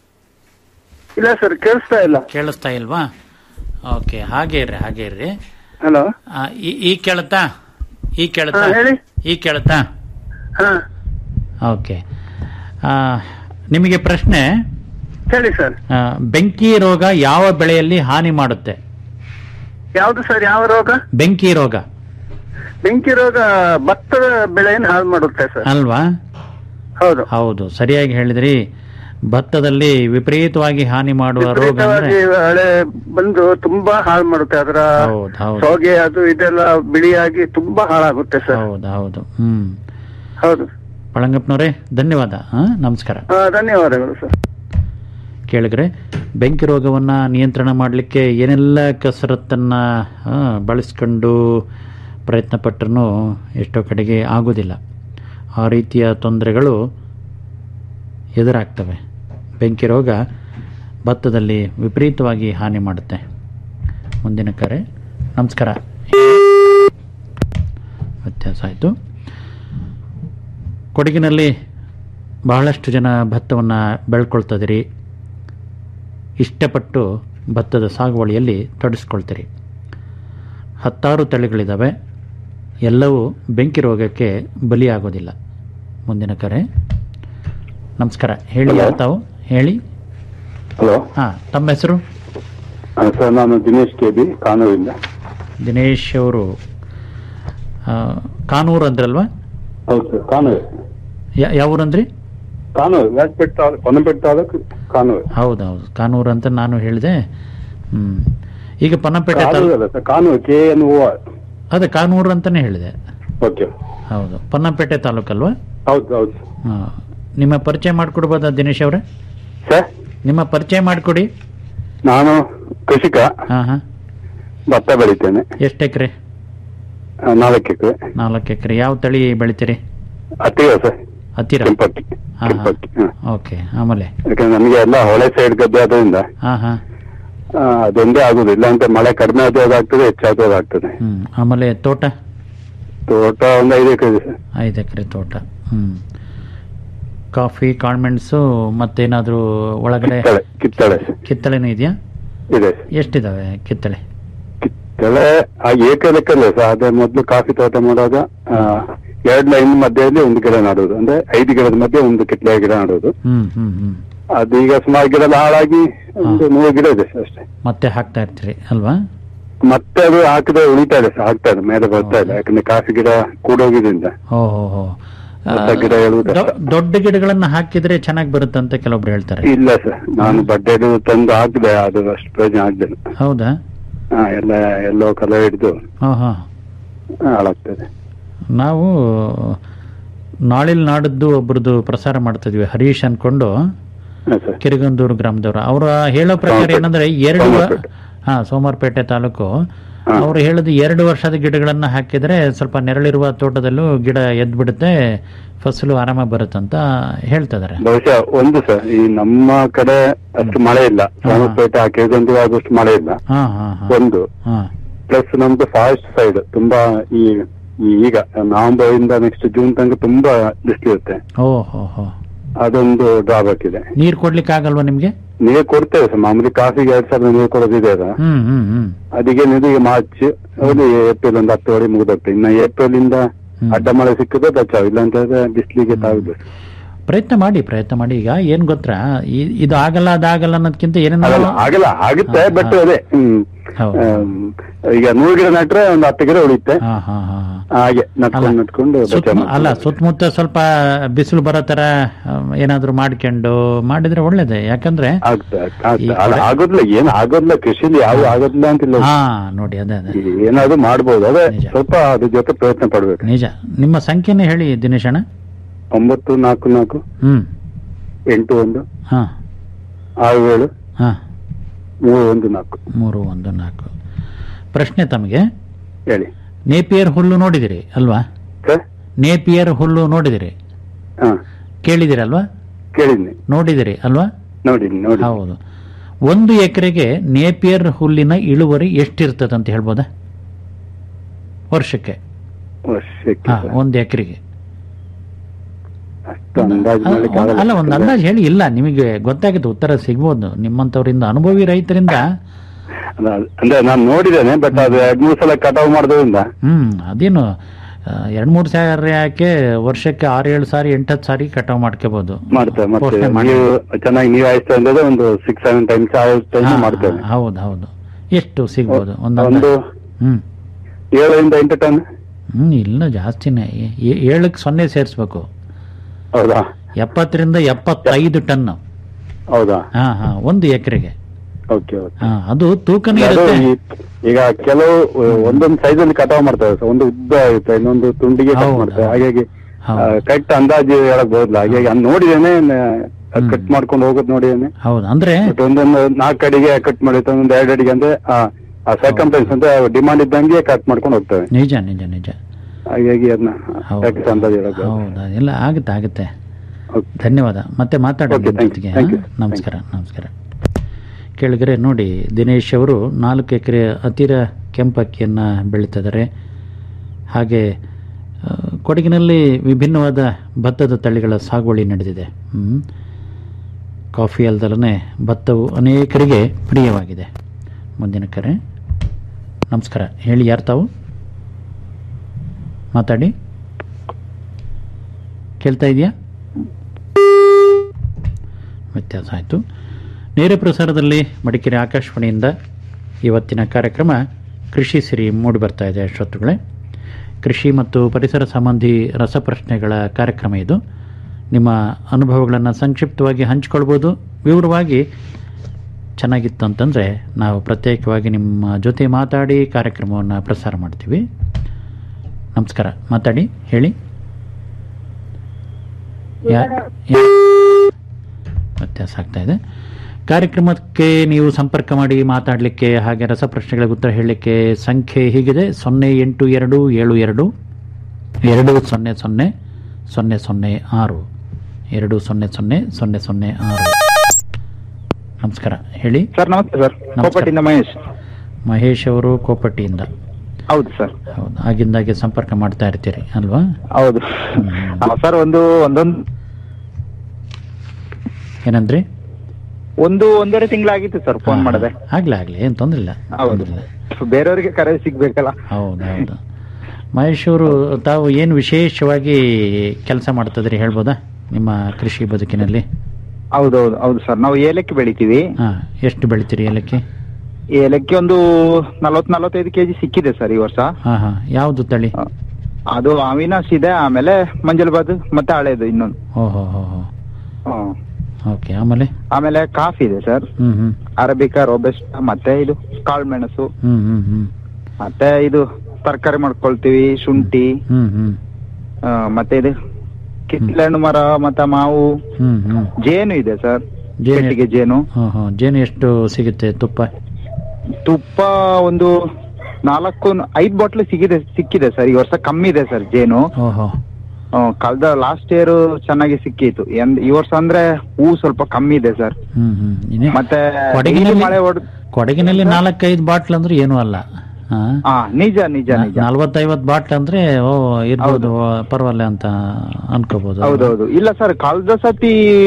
ಇಲ್ಲ ಸರ್ ಕೇಳಿಸ್ತಾ ಇಲ್ಲ ಕೇಳಿಸ್ತಾ ಇಲ್ವಾ ಓಕೆ ಹಾಗೆ ಇರ್ರಿ ಹಾಗೆ ಇರ್ರಿ ಹಲೋ ಆ, ಈ- ಈ ಕೇಳುತ್ತಾ ಈ ಕೇಳುತ್ತಾ ಹಾ, ಹೇಳಿ. ಈ ಕೇಳುತ್ತಾ ಹಾ ಓಕೆ ಆ, ನಿಮಗೆ ಪ್ರಶ್ನೆ ಹೇಳಿ ಸರ್ ಆ, ಬೆಂಕಿ ರೋಗ ಯಾವ ಬೆಳೆಯಲ್ಲಿ ಹಾನಿ ಮಾಡುತ್ತೆ ಯಾವ್ದು ಸರ್ ಯಾವ ರೋಗ ಬೆಂಕಿ ರೋಗ ಬೆಂಕಿ ರೋಗ ಭತ್ತದ ಬೆಳೆಯನ್ನು ಹಾಳು ಮಾಡುತ್ತೆ ಸರ್ ಅಲ್ವಾ ಹೌದು ಹೌದು ಸರಿಯಾಗಿ ಹೇಳಿದ್ರಿ ಭತ್ತದಲ್ಲಿ ವಿಪರೀತವಾಗಿ ಹಾನಿ ಮಾಡುವ ರೋಗ ಅಂದ್ರೆ ವಿಪರೀತವಾಗಿ ಹಳೆ ಬಂದು ತುಂಬಾ ಹಾಳು ಮಾಡುತ್ತೆ ಅದರ ಹೌದು ಹೌದು ಸೋಗೆ ಅದು ಇದೆಲ್ಲ ಬಿಳಿಯಾಗಿ ತುಂಬಾ ಹಾಳಾಗುತ್ತೆ ಸರ್ ಹೌದು ಹೌದು ಹ್ಮ್ ಹೌದು ಪಳಂಗಪ್ಪನವರೇ ಧನ್ಯವಾದ ಹಾ ನಮಸ್ಕಾರ ಹಾ, ಧನ್ಯವಾದಗಳು ಸರ್ ಕೇಳಿದ್ರೆ ಬೆಂಕಿ ರೋಗವನ್ನ ನಿಯಂತ್ರಣ ಮಾಡಲಿಕ್ಕೆ ಏನೆಲ್ಲ ಕಸರತ್ತನ್ನ ಆ, ಬಳಸ್ಕೊಂಡು ಪ್ರಯತ್ನ ಪಟ್ಟರೂ ಎಷ್ಟೋ ಕಡೆಗೆ ಆಗೋದಿಲ್ಲ ಆ ರೀತಿಯ ತೊಂದರೆಗಳು ಎದುರಾಗ್ತವೆ ಬೆಂಕಿ ರೋಗ ಭತ್ತದಲ್ಲಿ ವಿಪರೀತವಾಗಿ ಹಾನಿ ಮಾಡುತ್ತೆ ಮುಂದಿನ ಕರೆ ನಮಸ್ಕಾರ ವ್ಯತ್ಯಾಸ ಆಯಿತು ಕೊಡಗಿನಲ್ಲಿ ಬಹಳಷ್ಟು ಜನ ಭತ್ತವನ್ನು ಬೆಳ್ಕೊಳ್ತಿದ್ದೀರಿ ಇಷ್ಟಪಟ್ಟು ಭತ್ತದ ಸಾಗುವಳಿಯಲ್ಲಿ ತೊಡಗಿಸ್ಕೊಳ್ತೀರಿ ಹತ್ತಾರು ತಳಿಗಳಿದ್ದಾವೆ ಎಲ್ಲವೂ ಬೆಂಕಿ ರೋಗಕ್ಕೆ ಬಲಿಯಾಗೋದಿಲ್ಲ ಮುಂದಿನ ಕರೆ ನಮಸ್ಕಾರ ಹೇಳಿ ಯಾರು ತಾವು ಹೇಳಿ ಹಲೋ ಹಾಂ ತಮ್ಮ ಹೆಸರು ಸರ್ ನಾನು ದಿನೇಶ್ ಕೆ ಬಿ ಕಾನೂರಿಂದ ದಿನೇಶ್ ಅವರು ಆ, ಕಾನೂರು ಅಂದ್ರಲ್ವಾ ಹೌದು ಸರ್ ಕಾನೂರು ಯಾ- ಯಾವ ಊರಂದ್ರಿ ಕಾನೂರು ವ್ಯಾಸಪೇಟೆ ತಾಲೂಕು ಹೊನ್ನಪೇಟೆ ತಾಲೂಕು ಕಾನೂರು ಹೌದು ಹೌದು ಕಾನೂರು ಅಂತ ನಾನು ಹೇಳಿದೆ ಹ್ಮ್ ಈಗ ಪನ್ನಪೇಟೆ ಕಾನೂರು ತಾಲೂಕು ಅಲ್ಲ sir Kanur K N O R ಅದೇ ಕಾನೂರು ಅಂತಾನೆ ಹೇಳಿದೆ ಓಕೆ ಹೌದು ಪನ್ನಪೇಟೆ ತಾಲೂಕಲ್ವಾ ಹೌದು ಹೌದು ಹಾ. ನಿಮ್ಮ ಪರಿಚಯ ಮಾಡಿಕೊಡ್ಬೋದಾ ದಿನೇಶ್ ಅವರೇ ಸರ್ ನಿಮ್ಮ ಪರಿಚಯ ಮಾಡಿಕೊಡಿ ನಾನು ಕೃಷಿಕ ಹಾ ಹಾ ಭತ್ತ ಬೆಳಿತೇನೆ ಎಷ್ಟು ಎಕರೆ ಆ, ನಾಲ್ಕು ಎಕರೆ ನಾಲ್ಕು ಎಕರೆ ಯಾವ ತಳಿ ಬೆಳಿತೀರಿ ಹತ್ತಿರ ಸರ್ ಹತ್ತಿರ ಕೆಂಪಕ್ಕಿ ಹಾ ಹಾ ಕೆಂಪಕ್ಕಿ ಹಾ. ಓಕೆ ಆಮೇಲೆ ಯಾಕಂದ್ರೆ ನಮಗೆ ಎಲ್ಲ ಹೊಳೆ ಸೈಡ್ ಗದ್ದೆ ಆದ್ರಿಂದ ಹಾ ಹಾ ಆ, ಅದೊಂದೇ ಆಗುದು ಇಲ್ಲಾಂದ್ರೆ ಮಳೆ ಕಡಿಮೆ ಆಗೋದಾಗ್ತದೆ ಹೆಚ್ಚಾಗೋದಾಗ್ತದೆ ಹ್ಮ್ ಆಮೇಲೆ ತೋಟ ತೋಟ ಒಂದು ಐದು ಎಕರೆ ಇದೆ ಸರ್ ಐದು ಎಕರೆ ತೋಟ ಹ್ಮ್ ಕಾಫಿ ಕಾಳ್ಮೆಣಸು ಮತ್ತೇನಾದ್ರೂ ಒಳಗಡೆ ಕಿತ್ತಳೆ ಕಿತ್ತಳೆ ಸರ್. ಕಿತ್ತಳೆನೂ ಇದೆಯಾ ಇದೆ ಸರ್. ಎಷ್ಟಿದಾವೆ ಕಿತ್ತಳೆ ಕಿತ್ತಳೆ ಆ ಏಕ ಲೆಕ್ಕಲ್ಲ ಸರ್ ಅದೇ ಮೊದ್ಲು ಕಾಫಿ ತೋಟ ಮಾಡುವಾಗ ಆ, ಎರಡ್ ಲೈನ್ ಮಧ್ಯದಲ್ಲಿ ಒಂದು ಗಿಡ ನಡುವುದು ಅಂದ್ರೆ ಐದು ಗಿಡದ ಮಧ್ಯೆ ಒಂದು ಕಿತ್ತಳೆ ಗಿಡ ನಡುವುದು ಹ್ಮ್ ಹ್ಮ್ ಹ್ಮ್ ಅದೀಗ ಸುಮಾರು ಗಿಡ ಎಲ್ಲ ಹಾಳಾಗಿ ಒಂದು ನೂರು ಗಿಡ ಇದೆ ಸರ್ ಅಷ್ಟೇ ಮತ್ತೆ ಹಾಕ್ತಾ ಇರ್ತೀರಿ ಅಲ್ವಾ ಮತ್ತೆ ಅದು ಹಾಕಿದ್ರೆ ಉಳಿತಾ ಇದೆ ಸರ್ ಆಗ್ತಾ ಇದೆ ಮೇಲೆ ಬರ್ತಾ ಇಲ್ಲ ಯಾಕಂದ್ರೆ ಕಾಫಿ ಗಿಡ ಕೂಡೋಗಿದ್ರಿಂದ ಓ ಹೋ ಹೋ ಆ, ಮತ್ತೆ ಗಿಡ ಏಳುವುದು ಕಷ್ಟ. ದೊ- ದೊಡ್ಡ ಗಿಡಗಳನ್ನ ಹಾಕಿದ್ರೆ ಚೆನ್ನಾಗಿ ಬರುತ್ತೆ ಅಂತ ಕೆಲವೊಬ್ರು ಹೇಳ್ತಾರೆ ಇಲ್ಲ ಸರ್ ನಾನು ಬಡ್ಡೆ ತಂದು ಹಾಕಿದೆ ಅದು ಅಷ್ಟು ಪ್ರಯೋಜನ ಆಗ್ಲಿಲ್ಲ ಹೌದಾ ಹಾ ಎಲ್ಲ ಎಲ್ಲೋ ಕಲರ್ ಹಿಡಿದು ಹಾ ಹಾ ಹಾಳಾಗ್ತದೆ ನಾವು ನಾಳಿಲ್ ನಾಡದ್ದು ಒಬ್ರದ್ದು ಪ್ರಸಾರ ಮಾಡ್ತಿದ್ವಿ ಹರೀಶ್ ಅನ್ಕೊಂಡು ಹಾ ಸರ್ ಕಿರಿಗಂದೂರು ಗ್ರಾಮದವರು ಅವರ ಹೇಳೋ ಪ್ರಕಾರ ಸೋಮವಾರಪೇಟೆ. ಏನಂದ್ರೆ ಎರಡು ವ- ಸೋಮವಾರಪೇಟೆ. ಹಾ ಸೋಮವಾರಪೇಟೆ ತಾಲೂಕು ಹಾ. ಅವರು ಹೇಳೋದು ಎರಡು ವರ್ಷದ ಗಿಡಗಳನ್ನ ಹಾಕಿದ್ರೆ ಸ್ವಲ್ಪ ನೆರಳಿರುವ ತೋಟದಲ್ಲೂ ಗಿಡ ಎದ್ದು ಬಿಡುತ್ತೆ ಫಸಲು ಆರಾಮ ಬರುತ್ತಂತ ಹೇಳ್ತಿದಾರೆ ಬಹುಶಃ ಒಂದು ಸರ್ ಈ ನಮ್ಮ ಕಡೆ ಅಷ್ಟು ಮಳೆ ಇಲ್ಲ ಸೋಮಪೇಟೆ ಆ ಕೆಳಗೊಂದು ಆಗುವಷ್ಟು ಮಳೆ ಇಲ್ಲ ಹಾ ಹಾ ಹಾ ಒಂದು ಹಾ ಪ್ಲಸ್ ನಮ್ದು ಫಾರೆಸ್ಟ್ ಸೈಡ್ ತುಂಬಾ ಈ ಈ ಈಗ ನವೆಂಬರ್ ಇಂದ ನೆಕ್ಸ್ಟ್ ಜೂನ್ ತನಕ ತುಂಬಾ ಬಿಸಿಲಿರುತ್ತೆ ಓ ಹೋ ಹೋ ಅದೊಂದು ಡ್ರಾಬ್ಯಾಕ್ ಇದೆ ನೀರ್ ಕೊಡ್ಲಿಕ್ಕೆ ಆಗಲ್ವಾ ನಿಮ್ಗೆ ನೀರು ಕೊಡ್ತೇವೆ ಸರ್ ಮಾಮೂಲಿ ಕಾಫಿಗೆ ಎರಡ್ ಸಾವಿರ ನೀರು ಕೊಡೋದಿದೆ ಅಲ್ಲ ಹ್ಮ್ ಹ್ಮ್ ಹ್ಮ್ ಅದಕ್ಕೆ ಈಗ ಮಾರ್ಚ್ ಒಂದು ಏಪ್ರಿಲ್ ಒಂದು ಹತ್ತುವರೆ ಮುಗಿದೋಗ್ತದೆ ಇನ್ನ ಏಪ್ರಿಲ್ ಇಂದ ಅಡ್ಡ ಮಳೆ ಸಿಕ್ಕಿದ್ರೆ ಬಚಾವ್ ಇಲ್ಲ ಅಂತ ಹೇಳಿದ್ರೆ ಬಿಸಿಲಿಗೆ ತಾವಿದೆ ಪ್ರಯತ್ನ ಮಾಡಿ ಪ್ರಯತ್ನ ಮಾಡಿ ಈಗ ಏನ್ ಗೊತ್ತಾ ಇ- ಇದು ಆಗಲ್ಲ ಅದಾಗಲ್ಲ ಅನ್ನೋದಕ್ಕಿಂತ ಏನೇನೋ ಆಗಲ್ಲ ಆಗಲ್ಲ ಆಗುತ್ತೆ ಹಾ, ಬಟ್ ಹಾ. ಅದೇ ಹ್ಮ್ ಹೌದು. ಆಮ್, ಈಗ ನೂರು ಗಿಡ ನಟ್ರೆ ಒಂದು ಹತ್ತು ಗಿಡ ಉಳಿಯುತ್ತೆ ಹಾ ಹಾ ಹಾ ಹಾ. ಹಾಗೆ ಅಲ್ಲ ನಟ್ಕೊಂಡು ನಟ್ಕೊಂಡು ಬಚಾವ್ ಸುತ್ತ- ಅಲ್ಲ ಮಾಡ್ಕೊಂಡು. ಸುತ್ತಮುತ್ತ ಸ್ವಲ್ಪ ಬಿಸಿಲು ಬರೋ ತರ ಆ, ಏನಾದ್ರೂ ಮಾಡ್ಕೊಂಡು ಮಾಡಿದ್ರೆ ಒಳ್ಳೇದೇ ಯಾಕಂದ್ರೆ ಆಗ್ತದೆ ಆಗ್ತದೆ, ಆಗ್ತದೆ. ಈ ಅಲ್ಲ, ಕಡೆ- ಆಗೋದಿಲ್ಲ ಏನ್ ಆಗೋದಿಲ್ಲ ಕೃಷಿಲಿ ಯಾವ ಆಗೋದಿಲ್ಲ ಅಂತಿಲ್ಲ ಹಾ ನೋಡಿ ಅದೇ ಅದೇ ಏನಾದ್ರು ಮಾಡ್ಬೋದು ಅದೇ ನಿಜ. ಸ್ವಲ್ಪ ಅದ್ರ ಜೊತೆ ಪ್ರಯತ್ನ ಪಡ್ಬೇಕು ನಿಜ ನಿಮ್ಮ ಸಂಖ್ಯೆನೇ ಹೇಳಿ ದಿನೇಶ್ ಅಣ್ಣ ಒಂಬತ್ತು ನಾಲ್ಕು ನಾಲ್ಕು ಹ್ಮ್ ಎಂಟು ಒಂದು ಹಾ ಆರು ಏಳು ಹಾ ಮೂರು ಒಂದು ನಾಲ್ಕು ಮೂರು ಒಂದು ನಾಲ್ಕು ಪ್ರಶ್ನೆ ತಮಗೆ ಹೇಳಿ ನೇಪಿಯರ್ ಹುಲ್ಲು ನೋಡಿದಿರಿ ಅಲ್ವಾ ಸರ್ ನೇಪಿಯರ್ ಹುಲ್ಲು ನೋಡಿದಿರಿ ಹಾ ಕೇಳಿದಿರಲ್ವಾ ಕೇಳಿದ್ನಿ ನೋಡಿದಿರಿ ಅಲ್ವಾ ನೋಡಿ ನೋಡಿ ಹೌದು ಒಂದು ಎಕರೆಗೆ ನೇಪಿಯರ್ ಹುಲ್ಲಿನ ಇಳುವರಿ ಎಷ್ಟಿರ್ತದೆ ಅಂತ ಹೇಳ್ಬೋದಾ ವರ್ಷಕ್ಕೆ ವರ್ಷಕ್ಕೆ ಹಾ ಸರ್. ಒಂದು ಎಕರೆಗೆ ಅಷ್ಟು ಅಂದಾಜು ಮಾಡ್ಲಿಕ್ಕೆ ಆಗಲ್ಲ. ಅಲ್ಲ ಒಂದು ಅಂದಾಜು ಹೇಳಿ ಇಲ್ಲ ನಿಮಗೆ ಗೊತ್ತಾಗುತ್ತೆ ಉತ್ತರ ಸಿಗ್ಬೋದು ನಿಮ್ಮಂತವರಿಂದ ಅನುಭವಿ ರೈತರಿಂದ ಅಲ್ಲ, ಅಂದ್ರೆ ನಾನು ನೋಡಿದ್ದೇನೆ ಬಟ್ ಅದು ಎರಡ್ ಮೂರು ಸಲ ಕಟಾವು ಮಾಡೋದ್ರಿಂದ ಹ್ಮ್ ಅದೇನು ಆ, ಎರಡ್ ಮೂರ್ ಸಾವಿರ ಯಾಕೆ ವರ್ಷಕ್ಕೆ ಆರು ಏಳು ಸಾರಿ ಎಂಟತ್ತು ಸಾರಿ ಕಟಾವ್ ಮಾಡ್ಕೋಬಹುದು ಮಾಡ್ತೇವೆ ಮತ್ತೆ ಪೋಷಣೆ ಮಾಡಿ. ನೀವು ಚೆನ್ನಾಗಿ ನೀವು ಆಯ್ತು ಅಂದ್ರೆ ಒಂದು ಸಿಕ್ಸ್ ಸೆವೆನ್ ಟೈಮ್ಸ್ ಆ ಟೈಮ್ ಹಾ, ಮಾಡ್ತೇವೆ ಹೌದು ಹೌದು ಎಷ್ಟು ಸಿಗ್ಬೋದು ಒಂದು ಒಂದು ಹ್ಮ್ ಏಳರಿಂದ ಎಂಟು ಟನ್ ಹ್ಮ್ ಇಲ್ಲ ಜಾಸ್ತಿನೇ ಏ- ಏ- ಏಳಕ್ಕೆ ಸೊನ್ನೆ ಸೇರಿಸ್ಬೇಕು ಹೌದಾ ಎಪ್ಪತ್ತರಿಂದ ಎಪ್ಪತ್ತೈದು ಟನ್ ಹೌದಾ ಹಾ ಹಾ ಒಂದು ಎಕರೆಗೆ ಓಕೆ ಓಕೆ ಹಾ ಅದು ತೂಕನೇ ಅದು ಇರುತ್ತೆ ಈ- ಈಗ ಕೆಲವು ಒಂದೊಂದು ಸೈಜ್ ಅಲ್ಲಿ ಕಟಾವ್ ಮಾಡ್ತಾರೆ ಸರ್ ಒಂದು ಉದ್ದ ಇರುತ್ತೆ ಇನ್ನೊಂದು ತುಂಡಿಗೆ ಕಟ್ ಹೌದು, ಮಾಡ್ತಾರೆ ಹೌದು. ಹಾಗಾಗಿ ಹೌದು. ಕರೆಕ್ಟ್ ಅಂದಾಜು ಹೇಳಕ್ ಬರೋದಿಲ್ಲ ಹಾಗಾಗಿ ನಾನು ನೋಡಿದ್ದೇನೆ ಹ್ಮ್. ಕಟ್ ಮಾಡ್ಕೊಂಡು ಹೋಗೋದು ನೋಡಿದ್ದೇನೆ ಹೌದು ಅಂದ್ರೆ ಬಟ್ ಒಂದೊಂದು ನಾಲ್ಕು ಅಡಿಗೆ ಕಟ್ ಮಾಡಿರ್ತಾರೆ ಒಂದೊಂದು ಎರಡು ಅಡಿಗೆ ಅಂದ್ರೆ ಆ ಸರ್ಕಂಫರೆನ್ಸ್ ಅಂತ ಡಿಮಾಂಡ್ ಇದ್ದಂಗೆ ಕಟ್ ಮಾಡ್ಕೊಂಡು ಹೋಗ್ತೇವೆ ನಿಜ ನಿಜ ನಿಜ ಹಾಗಾಗಿ ಅದನ್ನ ಹೌದು ಕರೆಕ್ಟ್ ಅಂದಾಜು ಹೇಳಕ್ ಬರೋದು. ಹೌದಾ ಎಲ್ಲ ಆಗುತ್ತೆ ಆಗುತ್ತೆ Okay. ಧನ್ಯವಾದ ಮತ್ತೆ ಮಾತಾಡೋಣ Okay, thank you, ಜೊತೆಗೆ thank you, ಹಾ? ನಮಸ್ಕಾರ ನಮಸ್ಕಾರ ಕೇಳಿದ್ರೆ ನೋಡಿ ದಿನೇಶ್ ಅವರು ನಾಲ್ಕು ಎಕರೆ ಹತ್ತಿರ ಕೆಂಪಕ್ಕಿಯನ್ನು ಬೆಳೀತಿದ್ದಾರೆ ಹಾಗೆ ಆ, ಕೊಡಗಿನಲ್ಲಿ ವಿಭಿನ್ನವಾದ ಭತ್ತದ ತಳಿಗಳ ಸಾಗುವಳಿ ನಡೆದಿದೆ ಹ್ಮ್. ಕಾಫಿ ಅಲ್ದಲನೆ ಭತ್ತವು ಅನೇಕರಿಗೆ ಪ್ರಿಯವಾಗಿದೆ ಮುಂದಿನ ಕರೆ ನಮಸ್ಕಾರ ಹೇಳಿ ಯಾರು ತಾವು ಮಾತಾಡಿ ಕೇಳ್ತಾ ಇದೆಯಾ ವ್ಯತ್ಯಾಸ ಆಯಿತು ನೇರ ಪ್ರಸಾರದಲ್ಲಿ ಮಡಿಕೇರಿ ಆಕಾಶವಾಣಿಯಿಂದ ಇವತ್ತಿನ ಕಾರ್ಯಕ್ರಮ ಕೃಷಿ ಸಿರಿ ಮೂಡಿ ಬರ್ತಾ ಇದೆ ಶ್ರೋತೃಗಳೇ ಕೃಷಿ ಮತ್ತು ಪರಿಸರ ಸಂಬಂಧಿ ರಸಪ್ರಶ್ನೆಗಳ ಕಾರ್ಯಕ್ರಮ ಇದು ನಿಮ್ಮ ಅನುಭವಗಳನ್ನು ಸಂಕ್ಷಿಪ್ತವಾಗಿ ಹಂಚಿಕೊಳ್ಬೋದು ವಿವರವಾಗಿ ಚೆನ್ನಾಗಿತ್ತು ಅಂತಂದರೆ ನಾವು ಪ್ರತ್ಯೇಕವಾಗಿ ನಿಮ್ಮ ಜೊತೆ ಮಾತಾಡಿ ಕಾರ್ಯಕ್ರಮವನ್ನು ಪ್ರಸಾರ ಮಾಡ್ತೀವಿ ನಮಸ್ಕಾರ ಮಾತಾಡಿ ಹೇಳಿ ಯಾ- ಯಾ- ವ್ಯತ್ಯಾಸ ಆಗ್ತಾ ಇದೆ ಕಾರ್ಯಕ್ರಮಕ್ಕೆ ನೀವು ಸಂಪರ್ಕ ಮಾಡಿ ಮಾತಾಡಲಿಕ್ಕೆ ಹಾಗೆ ರಸಪ್ರಶ್ನೆಗಳಿಗೆ ಉತ್ತರ ಹೇಳಲಿಕ್ಕೆ ಸಂಖ್ಯೆ ಹೀಗಿದೆ ಸೊನ್ನೆ ಎಂಟು ಎರಡು ಏಳು ಎರಡು ಎರಡು ಸೊನ್ನೆ ಸೊನ್ನೆ ಸೊನ್ನೆ ಸೊನ್ನೆ ಆರು ಎರಡು ಸೊನ್ನೆ ಸೊನ್ನೆ ಸೊನ್ನೆ ಸೊನ್ನೆ ಆರು ನಮಸ್ಕಾರ ಹೇಳಿ ಸರ್ ನಮಸ್ತೆ ಸರ್ ನಮಸ್ಕಾರ. ಕೋಪಟ್ಟಿಂದ ಮಹೇಶ್ ಮಹೇಶ್ ಅವರು ಕೋಪಟ್ಟಿಯಿಂದ ಹೌದು ಸರ್ ಹೌದು ಆಗಿಂದಾಗೆ ಸಂಪರ್ಕ ಮಾಡ್ತಾ ಇರ್ತೀರಿ ಅಲ್ವಾ ಹೌದು ಹ್ಮ್. ಆ, ಸರ್ ಒಂದು ಒಂದೊಂದು ಏನಂದ್ರಿ ಒಂದು ಒಂದೂವರೆ ತಿಂಗಳಾಗಿತ್ತು ಸರ್ ಫೋನ್ ಹಾ, ಮಾಡದೆ ಆಗ್ಲಿ ಆಗ್ಲಿ ಏನ್ ತೊಂದ್ರೆ ಇಲ್ಲ ಹೌದು ತೊಂದ್ರೆ ಇಲ್ಲ. ಬೇರೆಯವರಿಗೆ ಕರೆ ಸಿಗ್ಬೇಕಲ್ಲ ಹೌದು ಹೌದು ಮಹೇಶ್ ಅವರು ತಾವು ಏನು ವಿಶೇಷವಾಗಿ ಕೆಲಸ ಮಾಡ್ತಿದ್ರಿ ಹೇಳ್ಬೋದಾ ನಿಮ್ಮ ಕೃಷಿ ಬದುಕಿನಲ್ಲಿ ಹೌದೌದು ಹೌದು ಸರ್ ನಾವು ಏಲಕ್ಕಿ ಬೆಳಿತೀವಿ ಹಾ ಎಷ್ಟು ಬೆಳಿತೀರಿ ಏಲಕ್ಕಿ ಏಲಕ್ಕಿ ಒಂದು ನಲವತ್ ನಲವತ್ತೈದು ಕೆಜಿ ಸಿಕ್ಕಿದೆ ಸರ್ ಈ ವರ್ಷ ಹಾ ಹಾ ಯಾವುದು ತಳಿ ಆ, ಅದು ಅವಿನಾಶ್ ಇದೆ ಆಮೇಲೆ ಮಂಜಲ್ಬಾದ್ ಮತ್ತೆ ಹಳೇದು ಇನ್ನೊಂದು ಓಹೋ ಹೋ ಹೋ ಹ್ಮ್. ಓಕೆ ಆಮೇಲೆ ಆಮೇಲೆ ಕಾಫಿ ಇದೆ ಸರ್ ಹ್ಮ್ ಹ್ಮ್ ಅರಬಿಕಾ ರೋಬೆಸ್ಟ್ ಮತ್ತೆ ಇದು ಕಾಳುಮೆಣಸು ಹ್ಮ್ ಹ್ಮ್ ಹ್ಮ್ ಮತ್ತೆ ಇದು ತರಕಾರಿ ಮಾಡ್ಕೊಳ್ತೀವಿ ಶುಂಠಿ ಹ್ಮ್ ಹ್ಮ್ ಆ, ಮತ್ತೆ ಇದು ಕಿತ್ಲೆಹಣ್ಣು ಮರ ಮತ್ತೆ ಮಾವು ಹ್ಮ್ ಹ್ಮ್ ಜೇನು ಇದೆ ಸರ್ ಜೇನು ಪೆಟ್ಟಿಗೆ ಜೇನು ಹಾ ಹಾ ಜೇನು ಎಷ್ಟು ಸಿಗುತ್ತೆ ತುಪ್ಪ ತುಪ್ಪ ಒಂದು ನಾಲ್ಕು ಐದ್ ಬಾಟ್ಲ್ ಸಿಕ್ಕಿದೆ ಸಿಕ್ಕಿದೆ ಸರ್ ಈ ವರ್ಷ ಕಮ್ಮಿ ಇದೆ ಸರ್ ಜೇನು ಓಹೋ ಆ, ಕಳ್ದ ಲಾಸ್ಟ್ ಇಯರ್ ಚೆನ್ನಾಗಿ ಸಿಕ್ಕಿತ್ತು ಎಂದ್- ಈ ವರ್ಷ ಅಂದ್ರೆ ಹೂ ಸ್ವಲ್ಪ ಕಮ್ಮಿ ಇದೆ ಸರ್ ಹ್ಮ್ ಹ್ಮ್ ಇನ್ನೇ ಮತ್ತೆ ಕೊಡಗಿನಲ್ಲಿ daily ಮಳೆ ಹೊಡ್ ಕೊಡಗಿನಲ್ಲಿ ನಾಲ್ಕೈದು ಬಾಟ್ಲ್ ಅಂದ್ರೆ ಏನೂ ಅಲ್ಲ ಹಾ ಹಾ ನಿಜ ನಿಜ ನಿಜ ನಲ್ವತ್ತೈವತ್ ಬಾಟ್ಲ್ ಅಂದ್ರೆ ಓ ಇರ್ಬೋದು ಪರವಾಗಿಲ್ಲ ಅಂತ ಅನ್ಕೋಬಹುದು ಹೌದೌದು ಇಲ್ಲ ಸರ್ ಕಳ್ದ ಸತಿ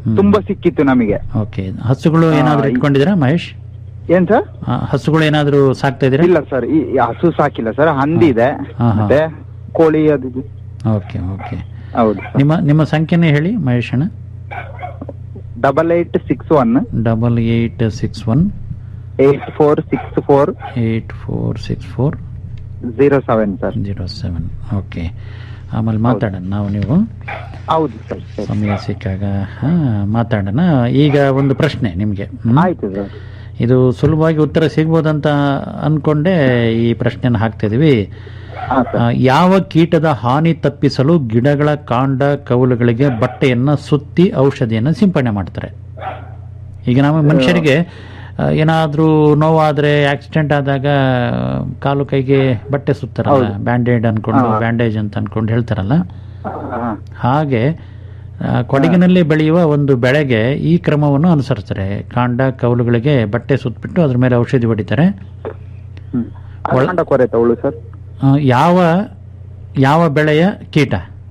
ತುಂಬಾ ಸಿಕ್ಕಿತ್ತು ನಮಗೆ ಓಕೆ ಹಸುಗಳು ಏನಾದ್ರು ಆ, ಈ- ಇಟ್ಕೊಂಡಿದ್ದೀರಾ ಮಹೇಶ್ ಏನ್ ಸರ್ ಆ, ಹಸುಗಳು ಏನಾದ್ರು ಸಾಕ್ತಾ ಇದ್ದೀರಾ ಇಲ್ಲ ಸರ್ ಈ ಈ ಹಸು ಸಾಕಿಲ್ಲ ಸರ್ ಹಂದಿ ಇದೆ ಹಾ, ಹಾ. ಮತ್ತೆ ಕೋಳಿ ಅದು ಇದು. ಓಕೆ ಓಕೆ ಹೌದು ನಿಮ್ಮ ನಿಮ್ಮ ಸಂಖ್ಯೆನೇ ಹೇಳಿ ಮಹೇಶ್ ಅಣ್ಣ double eight six one double eight six one eight four six four eight four six four zero seven sir zero seven okay ಆಮೇಲೆ ಮಾತಾಡೋಣ ನಾವು ನೀವು ಹೌದು ಸರ್ ಸರಿ. ಸಮಯ ಸಿಕ್ಕಾಗ ಹಾ, ಮಾತಾಡೋಣ ಈಗ ಒಂದು ಪ್ರಶ್ನೆ ನಿಮಗೆ ಆಯ್ತು ಸರ್ ಇದು ಸುಲಭವಾಗಿ ಉತ್ತರ ಸಿಗ್ಬೋದಂತ ಅನ್ಕೊಂಡೆ ಈ ಪ್ರಶ್ನೆನ ಹಾಕ್ತಿದೀವಿ ಹಾ ಆ, ಸರ್ ಯಾವ ಕೀಟದ ಹಾನಿ ತಪ್ಪಿಸಲು ಗಿಡಗಳ ಕಾಂಡ ಕೌಲುಗಳಿಗೆ ಬಟ್ಟೆಯನ್ನ ಸುತ್ತಿ ಔಷಧಿಯನ್ನ ಸಿಂಪಡಣೆ ಮಾಡ್ತಾರೆ ಈಗ ನಾವು ಮನುಷ್ಯರಿಗೆ ಆ, ಏನಾದ್ರೂ ನೋವಾದ್ರೆ ಆಕ್ಸಿಡೆಂಟ್ ಆದಾಗ ಕಾಲು ಕೈಗೆ ಬಟ್ಟೆ ಸುತ್ತಾರಲ್ಲ ಹೌದು. ಬ್ಯಾಂಡೇಡ್ ಅನ್ಕೊಂಡು ಹಾ. ಬ್ಯಾಂಡೇಜ್ ಅಂತ ಅನ್ಕೊಂಡು ಹೇಳ್ತಾರಲ್ಲ ಹಾ. ಹಾಗೆ ಆ, ಕೊಡಗಿನಲ್ಲಿ ಬೆಳೆಯುವ ಒಂದು ಬೆಳೆಗೆ ಈ ಕ್ರಮವನ್ನು ಅನುಸರಿಸ್ತಾರೆ ಕಾಂಡ ಕೌಲುಗಳಿಗೆ ಬಟ್ಟೆ ಸುತ್ತಬಿಟ್ಟು ಅದ್ರ ಮೇಲೆ ಔಷಧಿ ಹೊಡಿತಾರೆ ಹ್ಮ್. ಒಳ- ಕಾಂಡ ಕೊರೆ ತಗೊಳ್ಳು ಸರ್ ಆ, ಯಾವ ಯಾವ ಬೆಳೆಯ ಕೀಟ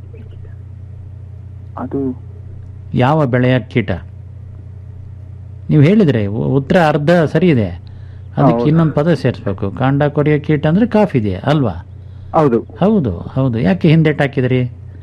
ಅದು ಯಾವ ಬೆಳೆಯ ಕೀಟ ನೀವು ಹೇಳಿದ್ರೆ ಉ- ಉತ್ತರ ಅರ್ಧ ಸರಿ ಇದೆ ಅದಕ್ಕೆ ಹೌದು. ಇನ್ನೊಂದು ಪದ ಸೇರಿಸ್ಬೇಕು ಕಾಂಡ ಕೊರೆಯೋ ಕೀಟ ಅಂದ್ರೆ ಕಾಫಿ ಇದೆ ಅಲ್ವಾ ಹೌದು ಹೌದು ಹೌದು ಯಾಕೆ ಹಿಂದೆಟ್ ಹಾಕಿದ್ರಿ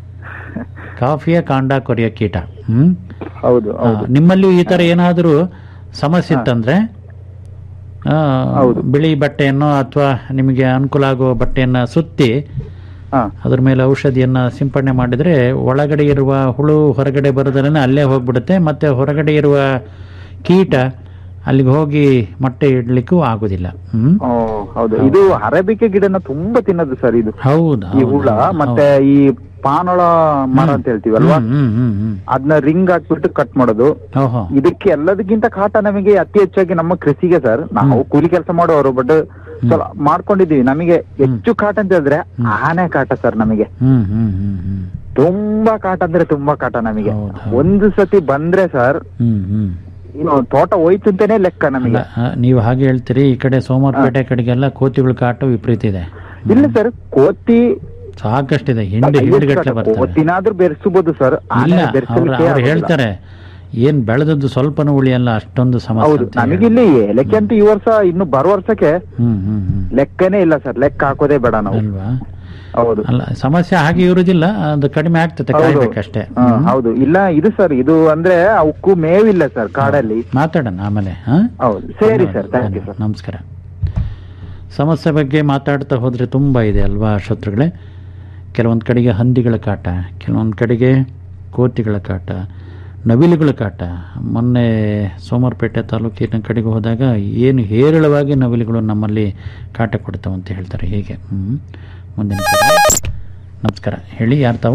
ಕಾಫಿಯ ಕಾಂಡ ಕೊರೆಯೋ ಕೀಟ ಹ್ಮ್ ಹೌದು ಆ, ಹೌದು ನಿಮ್ಮಲ್ಲಿ ಈ ತರ ಏನಾದರೂ ಸಮಸ್ಯೆ ಇತ್ತಂದ್ರೆ ಆ, ಹೌದು. ಬಿಳಿ ಬಟ್ಟೆಯನ್ನು ಅಥವಾ ನಿಮಗೆ ಅನುಕೂಲ ಆಗುವ ಬಟ್ಟೆಯನ್ನ ಸುತ್ತಿ ಹಾ ಅದ್ರ ಮೇಲೆ ಔಷಧಿಯನ್ನ ಸಿಂಪಡಣೆ ಮಾಡಿದ್ರೆ ಒಳಗಡೆ ಇರುವ ಹುಳು ಹೊರಗಡೆ ಬರೋದನ್ನ ಅಲ್ಲೇ ಹೋಗ್ಬಿಡುತ್ತೆ ಮತ್ತೆ ಹೊರಗಡೆ ಇರುವ ಕೀಟ ಅಲ್ಲಿಗೆ ಹೋಗಿ ಮೊಟ್ಟೆ ಇಡ್ಲಿಕ್ಕೂ ಆಗುದಿಲ್ಲ ಹ್ಮ್ ಓ, ಹೌದು ಇದು ಅರೇಬಿಕೆ ಗಿಡನ ತುಂಬಾ ತಿನ್ನೋದು ಸರ್ ಇದು ಹೌದು ಈ ಹೌದು, ಹುಳ ಹೌದು. ಮತ್ತೆ ಈ ಪಾನೊಳ ಮರ ಅಂತ ಹೇಳ್ತೀವಲ್ವಾ ಹ್ಮ್ ಹ್ಮ್ ಹ್ಮ್ ಹ್ಮ್ ಅದನ್ನ ರಿಂಗ್ ಹಾಕ್ಬಿಟ್ಟು ಕಟ್ ಮಾಡೋದು ಓಹೋ ಇದಕ್ಕೆ ಎಲ್ಲದಕ್ಕಿಂತ ಕಾಟ ನಮಗೆ ಅತಿ ಹೆಚ್ಚಾಗಿ ನಮ್ಮ ಕೃಷಿಗೆ ಸರ್ ನಾವು ಕೂಲಿ ಕೆಲಸ ಮಾಡೋರು ಬಟ್ ಸ್ವಲ್ಪ ಮಾಡ್ಕೊಂಡಿದೀವಿ ನಮಗೆ ಹೆಚ್ಚು ಕಾಟ ಅಂತ ಹೇಳಿದ್ರೆ ಆನೆ ಕಾಟ ಸರ್ ನಮಗೆ ಹ್ಮ್ ಹ್ಮ್ ಹ್ಮ್ ಹ್ಮ್ ತುಂಬಾ ಕಾಟ ಅಂದ್ರೆ ತುಂಬಾ ಕಾಟ ನಮಗೆ ಹೌದು, ಹೌದು. ಒಂದು ಸತಿ ಬಂದ್ರೆ ಸರ್ ಹ್ಮ್ ಹ್ಮ್ ಇನ್ನು ತೋಟ ಹೋಯ್ತು ಅಂತಾನೆ ಲೆಕ್ಕ ಅಲ್ಲ ನಮಗೆ ಆ, ನೀವು ಹಾಗೆ ಹೇಳ್ತೀರಿ ಈ ಕಡೆ ಸೋಮವಾರಪೇಟೆ ಕಡೆಗೆಲ್ಲ ಕೋತಿಗಳ ಕಾಟ ವಿಪರೀತ ಇದೆ ಇಲ್ಲ ಸರ್ ಕೋತಿ ಸಾಕಷ್ಟಿದೆ ಹಿಂಡಿ ಹಿಂಡಿಗಟ್ಲೆ ಬರ್ತವೆ ಕೋತಿನಾದ್ರೂ ಬೆರೆಸಬಹುದು ಸರ್ ಇಲ್ಲ ಆನೆ ಅವ್ರು ಬೆರೆಸಲಿಕ್ಕೆ ಅವ್ರು ಆಗೋದಿಲ್ಲ. ಹೇಳ್ತಾರೆ ಏನ್ ಬೆಳೆದದ್ದು ಸ್ವಲ್ಪನೂ ಉಳಿಯಲ್ಲ ಅಷ್ಟೊಂದು ಸಮಸ್ಯೆ ಹೌದು ಅಂತ ಹೇಳಿ. ನಮಗಿಲ್ಲಿ ಏಲಕ್ಕಿ ಅಂತ ಈ ವರ್ಷ ಇನ್ನು ಬರೋ ವರ್ಷಕ್ಕೆ ಹ್ಮ್ ಹ್ಮ್ ಹ್ಮ್ ಲೆಕ್ಕನೇ ಇಲ್ಲ ಸರ್ ಲೆಕ್ಕ ಹಾಕೋದೇ ಬೇಡ ನಾವು ಅಲ್ವಾ ಹೌದು ಅಲ್ಲ ಸಮಸ್ಯೆ ಹಾಗೆ ಇರುವುದಿಲ್ಲ ಅದು ಕಡಿಮೆ ಆಗ್ತದೆ ಹೌದು. ಕಾಯ್ಬೇಕಷ್ಟೇ ಹಾ, ಹೌದು ಇಲ್ಲ ಇದು ಸರ್ ಇದು ಅಂದ್ರೆ ಅವಕ್ಕೂ ಮೇವಿಲ್ಲ ಸರ್ ಕಾಡಲ್ಲಿ ಮಾತಾಡೋಣ ಆಮೇಲೆ ಹಾ ಹೌದು ಸರಿ ಸರ್ ಥ್ಯಾಂಕ್ ಯು ಧನ್ಯವಾದ. ಸರ್ ನಮಸ್ಕಾರ ಸಮಸ್ಯೆ ಬಗ್ಗೆ ಮಾತಾಡ್ತಾ ಹೋದ್ರೆ ತುಂಬಾ ಇದೆ ಅಲ್ವಾ ಶತ್ರುಗಳೇ ಕೆಲವೊಂದು ಕಡೆಗೆ ಹಂದಿಗಳ ಕಾಟ ಕೆಲವೊಂದು ಕಡೆಗೆ ಕೋತಿಗಳ ಕಾಟ ನವಿಲುಗಳ ಕಾಟ ಮೊನ್ನೆ ಸೋಮವಾರಪೇಟೆ ತಾಲೂಕಿನ ಕಡೆಗೆ ಹೋದಾಗ ಏನು ಹೇರಳವಾಗಿ ನವಿಲುಗಳು ನಮ್ಮಲ್ಲಿ ಕಾಟ ಕೊಡ್ತಾವೆ ಅಂತ ಹೇಳ್ತಾರೆ ಹೀಗೆ ಹ್ಮ್ ಮುಂದಿನ ಕರೆ. ನಮಸ್ಕಾರ ಹೇಳಿ ಯಾರು ತಾವು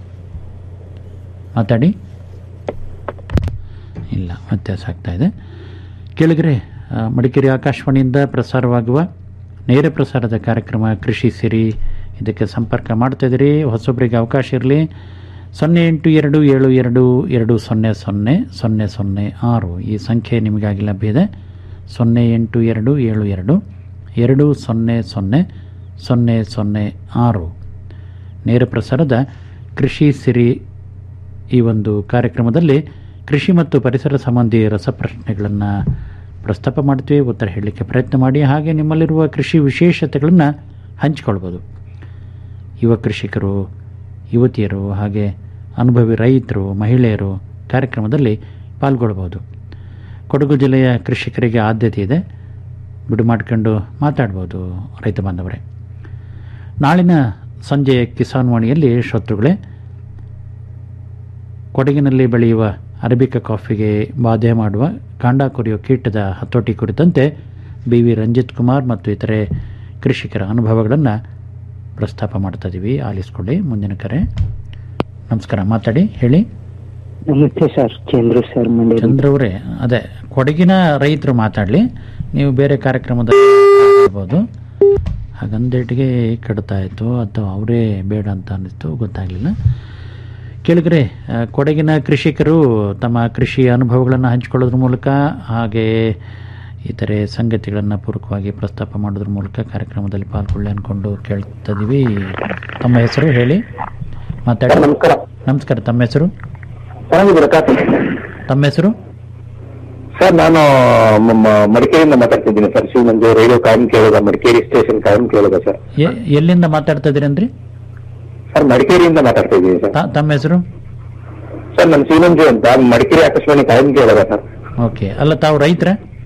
ಮಾತಾಡಿ ಇಲ್ಲ ವ್ಯತ್ಯಾಸ ಆಗ್ತಾ ಇದೆ ಕೇಳಿದ್ರೆ ಆ, ಮಡಿಕೇರಿ ಆಕಾಶವಾಣಿಯಿಂದ ಪ್ರಸಾರವಾಗುವ ನೇರ ಪ್ರಸಾರದ ಕಾರ್ಯಕ್ರಮ ಕೃಷಿ ಸಿರಿ ಇದಕ್ಕೆ ಸಂಪರ್ಕ ಮಾಡ್ತಾ ಇದ್ದೀರಿ ಹೊಸೊಬ್ಬರಿಗೆ ಅವಕಾಶ ಇರಲಿ ಸೊನ್ನೆ ಎಂಟು ಎರಡು ಏಳು ಎರಡು ಎರಡು ಸೊನ್ನೆ ಸೊನ್ನೆ ಸೊನ್ನೆ ಸೊನ್ನೆ ಆರು ಈ ಸಂಖ್ಯೆ ನಿಮಗಾಗಿ ಲಭ್ಯ ಇದೆ ಸೊನ್ನೆ ಎಂಟು ಎರಡು ಏಳು ಎರಡು ಎರಡು ಸೊನ್ನೆ ಸೊನ್ನೆ ಸೊನ್ನೆ ಸೊನ್ನೆ ಆರು ನೇರ ಪ್ರಸಾರದ ಕೃಷಿ ಸಿರಿ ಈ ಒಂದು ಕಾರ್ಯಕ್ರಮದಲ್ಲಿ ಕೃಷಿ ಮತ್ತು ಪರಿಸರ ಸಂಬಂಧಿ ರಸಪ್ರಶ್ನೆಗಳನ್ನು ಪ್ರಸ್ತಾಪ ಮಾಡ್ತೀವಿ ಉತ್ತರ ಹೇಳಲಿಕ್ಕೆ ಪ್ರಯತ್ನ ಮಾಡಿ ಹಾಗೆ ನಿಮ್ಮಲ್ಲಿರುವ ಕೃಷಿ ವಿಶೇಷತೆಗಳನ್ನು ಹಂಚಿಕೊಳ್ಬೋದು ಯುವ ಕೃಷಿಕರು ಯುವತಿಯರು ಹಾಗೆ ಅನುಭವಿ ರೈತರು ಮಹಿಳೆಯರು ಕಾರ್ಯಕ್ರಮದಲ್ಲಿ ಪಾಲ್ಗೊಳ್ಬೋದು ಕೊಡಗು ಜಿಲ್ಲೆಯ ಕೃಷಿಕರಿಗೆ ಆದ್ಯತೆ ಇದೆ ಬಿಡು ಮಾಡ್ಕೊಂಡು ಮಾತಾಡ್ಬೋದು ರೈತ ಬಾಂಧವರೇ ನಾಳಿನ ಸಂಜೆ ಕಿಸಾನ್ ವಾಣಿಯಲ್ಲಿ ಶ್ರೋತೃಗಳೇ ಕೊಡಗಿನಲ್ಲಿ ಬೆಳೆಯುವ ಅರಬಿಕ ಕಾಫಿಗೆ ಬಾಧೆ ಮಾಡುವ ಕಾಂಡ ಕೊರೆಯುವ ಕೀಟದ ಹತೋಟಿ ಕುರಿತಂತೆ ಬಿ ವಿ ರಂಜಿತ್ ಕುಮಾರ್ ಮತ್ತು ಇತರೆ ಕೃಷಿಕರ ಅನುಭವಗಳನ್ನು ಪ್ರಸ್ತಾಪ ಮಾಡ್ತಾ ಇದ್ದೀವಿ ಆಲಿಸ್ಕೊಳ್ಳಿ ಮುಂದಿನ ಕರೆ ನಮಸ್ಕಾರ ಮಾತಾಡಿ ಹೇಳಿ ನಮಸ್ತೆ ಸರ್ ಚಂದ್ರು ಸರ್ ಮಂಡ್ಯ ಚಂದ್ರವರೇ ಅದೇ ಕೊಡಗಿನ ರೈತರು ಮಾತಾಡಲಿ ನೀವು ಬೇರೆ ಕಾರ್ಯಕ್ರಮದಲ್ಲಿ ಮಾತಾಡ್ಬೋದು ಹಾಗಂದೇಟಿಗೆ ಕಡಿತಾ ಇತ್ತು ಅಥವಾ ಅವರೇ ಬೇಡ ಅಂತ ಅನ್ನಿಸ್ತು ಗೊತ್ತಾಗಲಿಲ್ಲ ಕೇಳಿದ್ರೆ ಆ, ಕೊಡಗಿನ ಕೃಷಿಕರು ತಮ್ಮ ಕೃಷಿ ಅನುಭವಗಳನ್ನು ಹಂಚಿಕೊಳ್ಳೋದ್ರ ಮೂಲಕ ಹಾಗೆ ಇತರೆ ಸಂಗತಿಗಳನ್ನು ಪೂರಕವಾಗಿ ಪ್ರಸ್ತಾಪ ಮಾಡೋದ್ರ ಮೂಲಕ ಕಾರ್ಯಕ್ರಮದಲ್ಲಿ ಪಾಲ್ಗೊಳ್ಳಿ ಅಂದ್ಕೊಂಡು ಕೇಳ್ತಾ ಇದೀವಿ ತಮ್ಮ ಹೆಸರು ಹೇಳಿ ಮಾತಾಡಿ ನಮಸ್ಕಾರ ನಮಸ್ಕಾರ ತಮ್ಮ ಹೆಸರು ಚೆನ್ನಾಗಿದ್ದೀರಾ ಕಾಫಿ ತಮ್ಮ ಹೆಸರು ಸರ್ ನಾನು ಮ- ಮ- ಮಡಿಕೇರಿಯಿಂದ ಮಾತಾಡ್ತಿದ್ದೀನಿ ಸರ್ ಶಿವಮಂಜು ರೇಡಿಯೋ ಕಾಯಂ ಕೇಳೋದ ಮಡಿಕೇರಿ ಸ್ಟೇಷನ್ ಕಾಯಂ ಕೇಳೋದ ಸರ್ ಎ- ಎಲ್ಲಿಂದ ಮಾತಾಡ್ತಾ ಇದ್ದೀರಿ ಅಂದ್ರಿ ಸರ್ ಮಡಿಕೇರಿಯಿಂದ ಮಾತಾಡ್ತಾ ಇದ್ದೀನಿ ಸರ್ ತ- ತಮ್ಮ ಹೆಸರು ಸರ್ ನಾನು ಶಿವಮಂಜು ಅಂತ ಮಡಿಕೇರಿ ಆಕಾಶವಾಣಿ ಕಾಯಂ ಕೇಳೋದ ಸರ್ ಓಕೆ ಅಲ್ಲ ತಾವು ರೈತರ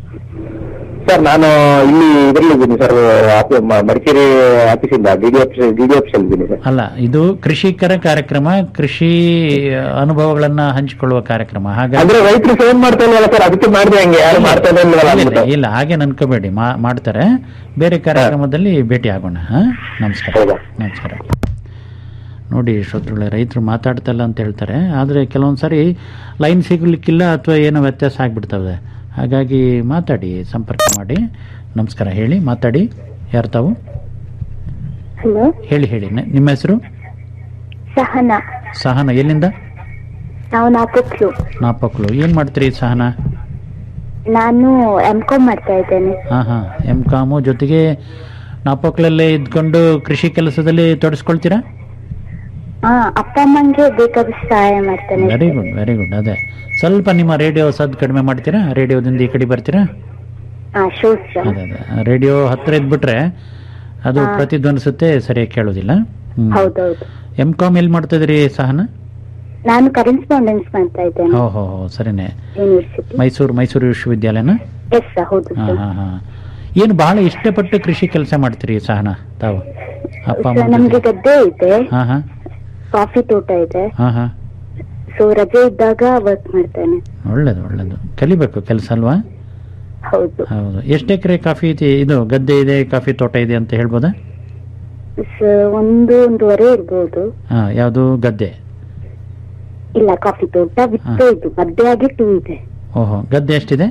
ಸರ್ ನಾನು ಇಲ್ಲಿ ಇದರಲ್ಲಿ ಇದ್ದೀನಿ ಸರ್ ಆಫೀ- ಮ- ಮಡಿಕೇರಿ ಆಫೀಸಿಂದ ಡಿಡಿ ಆಫೀಸ್ ಡಿಡಿ ಆಫೀಸಲ್ಲಿ ಇದ್ದೀನಿ ಸರ್ ಅಲ್ಲ ಇದು ಕೃಷಿಕರ ಕಾರ್ಯಕ್ರಮ ಕೃಷಿ ಅನುಭವಗಳನ್ನ ಹಂಚಿಕೊಳ್ಳುವ ಕಾರ್ಯಕ್ರಮ ಹಾಗಾಗಿ ಅಂದ್ರೆ ರೈತರು ಫೋನ್ ಮಾಡ್ತಾ ಇಲ್ವಲ್ಲ ಸರ್ ಅದಕ್ಕೆ ಮಾಡಿದೆ ಹಂಗೆ ಯಾರು ಮಾಡ್ತಾ ಇಲ್ವಲ್ಲ ಇಲ್ಲ, ಅಂದ್ಬಿಟ್ಟು. ಇಲ್ಲ ಹಾಗೆ ಅನ್ಕೋಬೇಡಿ ಮಾ- ಮಾಡ್ತಾರೆ ಬೇರೆ ಕಾರ್ಯಕ್ರಮದಲ್ಲಿ ಭೇಟಿ ಆಗೋಣ ಹಾ? ನಮಸ್ಕಾರ ನಮಸ್ಕಾರ ನೋಡಿ ಶ್ರೋತೃಗಳೇ ರೈತರು ಮಾತಾಡ್ತಲ್ಲ ಅಂತ ಹೇಳ್ತಾರೆ ಆದರೆ ಕೆಲವೊಂದು ಸಾರಿ ಲೈನ್ ಸಿಗ್ಲಿಕ್ಕಿಲ್ಲ ಅಥವಾ ಏನೋ ವ್ಯತ್ಯಾಸ ಆಗ್ಬಿಡ್ತವೆ ಹಾಗಾಗಿ ಮಾತಾಡಿ ಸಂಪರ್ಕ ಮಾಡಿ ನಮಸ್ಕಾರ ಹೇಳಿ ಮಾತಾಡಿ ಯಾರು ತಾವು ಹಲೋ ಹೇಳಿ ಹೇಳಿ ನ- ನಿಮ್ಮ ಹೆಸರು ಸಹನಾ ಸಹನ ಎಲ್ಲಿಂದ ನಾವು ನಾಲ್ಕು ನಾಪಕ್ಲು ಏನು ಮಾಡ್ತೀರಿ ಸಹನ ನಾನು ಎಂ ಕಾಮ್ ಮಾಡ್ತಾ ಇದ್ದೇನೆ ಹಾಂ ಹಾಂ ಎಂ ಕಾಮು ಜೊತೆಗೆ ನಾಪಕ್ಲಲ್ಲೇ ಇದ್ಕೊಂಡು ಕೃಷಿ ಕೆಲಸದಲ್ಲಿ ತೊಡಸ್ಕೊಳ್ತೀರಾ ಹಾ ಅಪ್ಪ ಅಮ್ಮಂಗೆ ಬೇಕಾದಷ್ಟು ಸಹಾಯ ಮಾಡ್ತೇನೆ ವೆರಿ ಗುಡ್ ವೆರಿ ಗುಡ್ ಅದೇ ಸ್ವಲ್ಪ ನಿಮ್ಮ ರೇಡಿಯೋ ಸದ್ ಕಡಿಮೆ ಮಾಡ್ತೀರಾ ರೇಡಿಯೋದಿಂದ ಈ ಕಡೆ ಬರ್ತೀರಾ ಹಾ ಶೋರ್ ಸರ್ ಅದೇ ಅದೇ ರೇಡಿಯೋ ಹತ್ರ ಇದ್ಬಿಟ್ರೆ ಅದು ಹಾ. ಪ್ರತಿಧ್ವನಿಸುತ್ತೆ ಸರಿಯಾಗಿ ಕೇಳೋದಿಲ್ಲ ಹ್ಮ್. ಹೌದೌದು ಎಂ ಕಾಮ್ ಎಲ್ಲಿ ಮಾಡ್ತಾ ಇದ್ರಿ ಸಹನ ನಾನು ಕರೆಸ್ಪಾಂಡೆನ್ಸ್ ಮಾಡ್ತಾ ಇದ್ದೇನೆ ಹೋ ಹೋ ಹೋ ಸರಿನೇ ಯೂನಿವರ್ಸಿಟಿ ಮೈಸೂರು ಮೈಸೂರು ವಿಶ್ವವಿದ್ಯಾಲಯನ ಎಸ್ ಸರ್ ಹೌದು ಹಾ ಸರ್ ಹಾ ಹಾ ಏನು ಬಹಳ ಇಷ್ಟಪಟ್ಟು ಕೃಷಿ ಕೆಲಸ ಮಾಡ್ತೀರಿ ಸಹನ ತಾವು ಅಪ್ಪ ಸರ್, ಅಮ್ಮ ನಮ್ಗೆ ಜೊತೆ ಗದ್ದೆ ಇದೆ ಹಾ ಹಾ ಕಾಫಿ ತೋಟ ಇದೆ ಹಾ ಹಾ ಸೊ ರಜೆ ಇದ್ದಾಗ ವರ್ಕ್ ಮಾಡ್ತೇನೆ ಒಳ್ಳೇದು ಒಳ್ಳೇದು ಕಲಿಬೇಕು ಕೆಲಸ ಅಲ್ವಾ ಹೌದು ಹೌದು ಎಷ್ಟು ಎಕರೆ ಕಾಫಿ ಇದೆ ಇದು ಗದ್ದೆ ಇದೆ ಕಾಫಿ ತೋಟ ಇದೆ ಅಂತ ಹೇಳ್ಬೋದಾ ಸರ್ ಒಂದು ಒಂದೂವರೆ ಇರ್ಬೋದು ಹಾ ಯಾವುದು ಗದ್ದೆ ಇಲ್ಲ ಕಾಫಿ ತೋಟ ವಿತ್ತು ಇದು ಗದ್ದೆ ಆಗಿ ಟೂ ಇದೆ ಓಹೋ ಗದ್ದೆ ಎಷ್ಟಿದೆ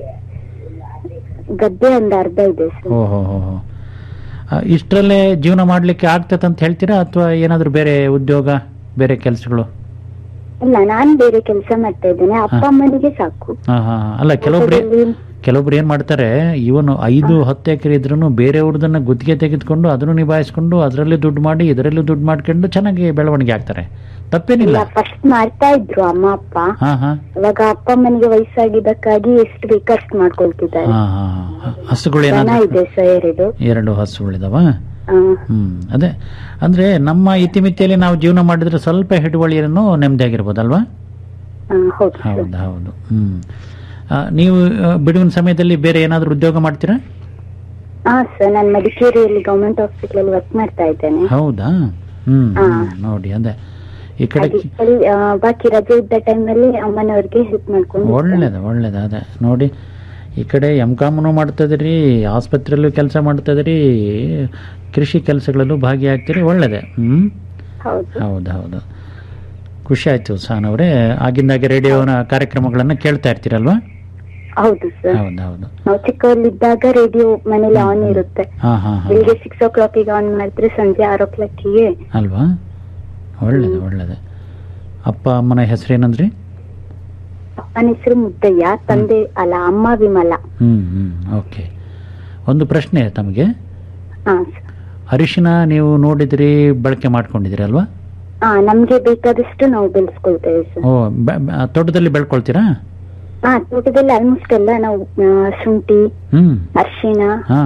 ಗದ್ದೆ ಒಂದು ಅರ್ಧ ಇದೆ ಸರ್ ಓಹೋ ಹೋ ಹೋ ಆ, ಇಷ್ಟರಲ್ಲೇ ಜೀವನ ಮಾಡ್ಲಿಕ್ಕೆ ಆಗ್ತದೆ ಅಂತ ಹೇಳ್ತೀರಾ ಅಥವಾ ಏನಾದರೂ ಬೇರೆ ಉದ್ಯೋಗ ಬೇರೆ ಕೆಲಸಗಳು ಇಲ್ಲ ನಾನ್ ಬೇರೆ ಕೆಲಸ ಮಾಡ್ತಾ ಇದ್ದೇನೆ ಅಪ್ಪ ಅಮ್ಮನಿಗೆ ಸಾಕು ಹಾ ಹಾ ಹಾ. ಅಲ್ಲ ಕೆಲವೊಬ್ರು ಕೆಲವೊಬ್ರು ಏನ್ ಮಾಡ್ತಾರೆ ಇವನು ಐದು ಹತ್ತು ಎಕರೆ ಇದ್ರೂ ಬೇರೆಯವ್ರದನ್ನ ಗುತ್ತಿಗೆ ತೆಗೆದುಕೊಂಡು ಅದನ್ನು ನಿಭಾಯಿಸ್ಕೊಂಡು ಅದರಲ್ಲಿ ದುಡ್ಡು ಮಾಡಿ ಇದರಲ್ಲಿ ದುಡ್ಡು ಮಾಡ್ಕೊಂಡು ಚೆನ್ನಾಗಿ ಬೆಳವಣಿಗೆ ಆಗ್ತಾರೆ ತಪ್ಪೇನಿಲ್ಲ ಇಲ್ಲ ಫಸ್ಟ್ ಮಾಡ್ತಾ ಇದ್ರು ಅಮ್ಮ ಅಪ್ಪ ಹಾ ಹಾ ಇವಾಗ ಅಪ್ಪ ಅಮ್ಮನಿಗೆ ವಯಸ್ಸಾಗಿದ್ದಕ್ಕಾಗಿ ಎಷ್ಟು ಬೇಕು ಅಷ್ಟು ಮಾಡ್ಕೊಳ್ತಿದ್ದಾರೆ ಹಾ ಹಾ ಹಾ. ಹಸುಗಳು ದನ ಏನಾದ್ರು ಇದೆ ಸರ್ ಎರಡು ಎರಡು ಹಸುಗಳಿದಾವ ಆ, ಹ್ಮ್ ಅದೇ ಅಂದ್ರೆ ನಮ್ಮ ಇತಿಮಿತಿಯಲ್ಲಿ ನಾವು ಜೀವನ ಮಾಡಿದ್ರೆ ಸ್ವಲ್ಪ ಹಿಡುವಳಿಯನ್ನು ನೆಮ್ಮದಿಯಾಗಿರ್ಬೋದಲ್ವಾ ಆ, ಹೌದು ಸರ್ ಹೌದು ಹೌದು ಹ್ಮ್ ಆ, ನೀವು ಆ, ಬಿಡುವಿನ ಸಮಯದಲ್ಲಿ ಬೇರೆ ಏನಾದರೂ ಉದ್ಯೋಗ ಮಾಡ್ತೀರಾ ಹಾ ಸರ್ ನಾನು ಮಡಿಕೇರಿಯಲ್ಲಿ ಗವರ್ಮೆಂಟ್ ಹಾಸ್ಪಿಟಲ್ ಅಲ್ಲಿ ವರ್ಕ್ ಮಾಡ್ತಾ ಇದ್ದೇನೆ ಹೌದಾ ಹ್ಮ್ ಹಾ. ಹ್ಮ್. ನೋಡಿ ಅದೇ ಈ ಕಡೆ ಹಾಗೆ ಅಲ್ಲಿ, ಆ, ಬಾಕಿ ರಜೆ ಇದ್ದ ಟೈಮಲ್ಲಿ ಅಮ್ಮನವ್ರಿಗೆ ಹೆಲ್ಪ್ ಮಾಡ್ಕೊಂಡು ಒಳ್ಳೇದು ಒಳ್ಳೇದು ಅದೇ ನೋಡಿ ಈ ಕಡೆ ಎಂ ಕಾಮನು ಮಾಡ್ತಾ ಇದೀರಿ ಆಸ್ಪತ್ರೆಯಲ್ಲೂ ಕೆಲಸ ಮಾಡ್ತಾ ಇದೀರಿ ಕೃಷಿ ಕೆಲಸಗಳಲ್ಲೂ ಭಾಗಿಯಾಗ್ತೀರಿ ಒಳ್ಳೇದೆ ಹ್ಮ್ ಹೌದು ಹೌದು ಹೌದು ಖುಷಿ ಆಯ್ತು ಸಾನ್ ಅವರೇ ಆಗಿಂದಾಗೆ ರೇಡಿಯೋನ ಕಾರ್ಯಕ್ರಮಗಳನ್ನ ಕೇಳ್ತಾ ಇರ್ತೀರಲ್ವಾ ಹೌದು ಸರ್ ಹೌದು ಹೌದು ನಾವು ಚಿಕ್ಕವಲ್ಲಿದ್ದಾಗ ರೇಡಿಯೋ ಮನೇಲಿ ಆನ್ ಇರುತ್ತೆ ಹಾ ಹಾ ಹಾ ಬೆಳಿಗ್ಗೆ ಸಿಕ್ಸ್ ಓ ಕ್ಲಾಕಿಗೆ ಆನ್ ಮಾಡಿದ್ರೆ ಸಂಜೆ ಆರು ಓ ಕ್ಲಾಕಿಗೆ ಅಲ್ವಾ ಒಳ್ಳೇದು ಒಳ್ಳೇದು ಅಪ್ಪ ಅಮ್ಮನ ಹೆಸರೇನಂದ್ರಿ ಅಪ್ಪನ ಹೆಸರು ಮುದ್ದಯ್ಯ ತಂದೆ ಅಲ್ಲ ಅಮ್ಮ ವಿಮಲ ಹ್ಮ್ ಹ್ಮ್ ಓಕೆ ಒಂದು ಪ್ರಶ್ನೆ ತಮಗೆ ಹಾ ಅರಿಶಿನ ನೀವು ನೋಡಿದ್ರಿ ಬಳಕೆ ಮಾಡ್ಕೊಂಡಿದ್ದೀರಿ ಅಲ್ವಾ ಹಾ ನಮ್ಗೆ ಬೇಕಾದಷ್ಟು ನಾವು ಬೆಳೆಸ್ಕೊಳ್ತೇವೆ ಸರ್ ಓ ಬೆ- ಬೆ- ತೋಟದಲ್ಲಿ ಬೆಳ್ಕೊಳ್ತೀರಾ ಹಾ ತೋಟದಲ್ಲಿ ಆಲ್ಮೋಸ್ಟ್ ಎಲ್ಲ ನಾವು ಆ, ಶುಂಠಿ ಹ್ಮ್ ಅರಿಶಿಣ ಹಾ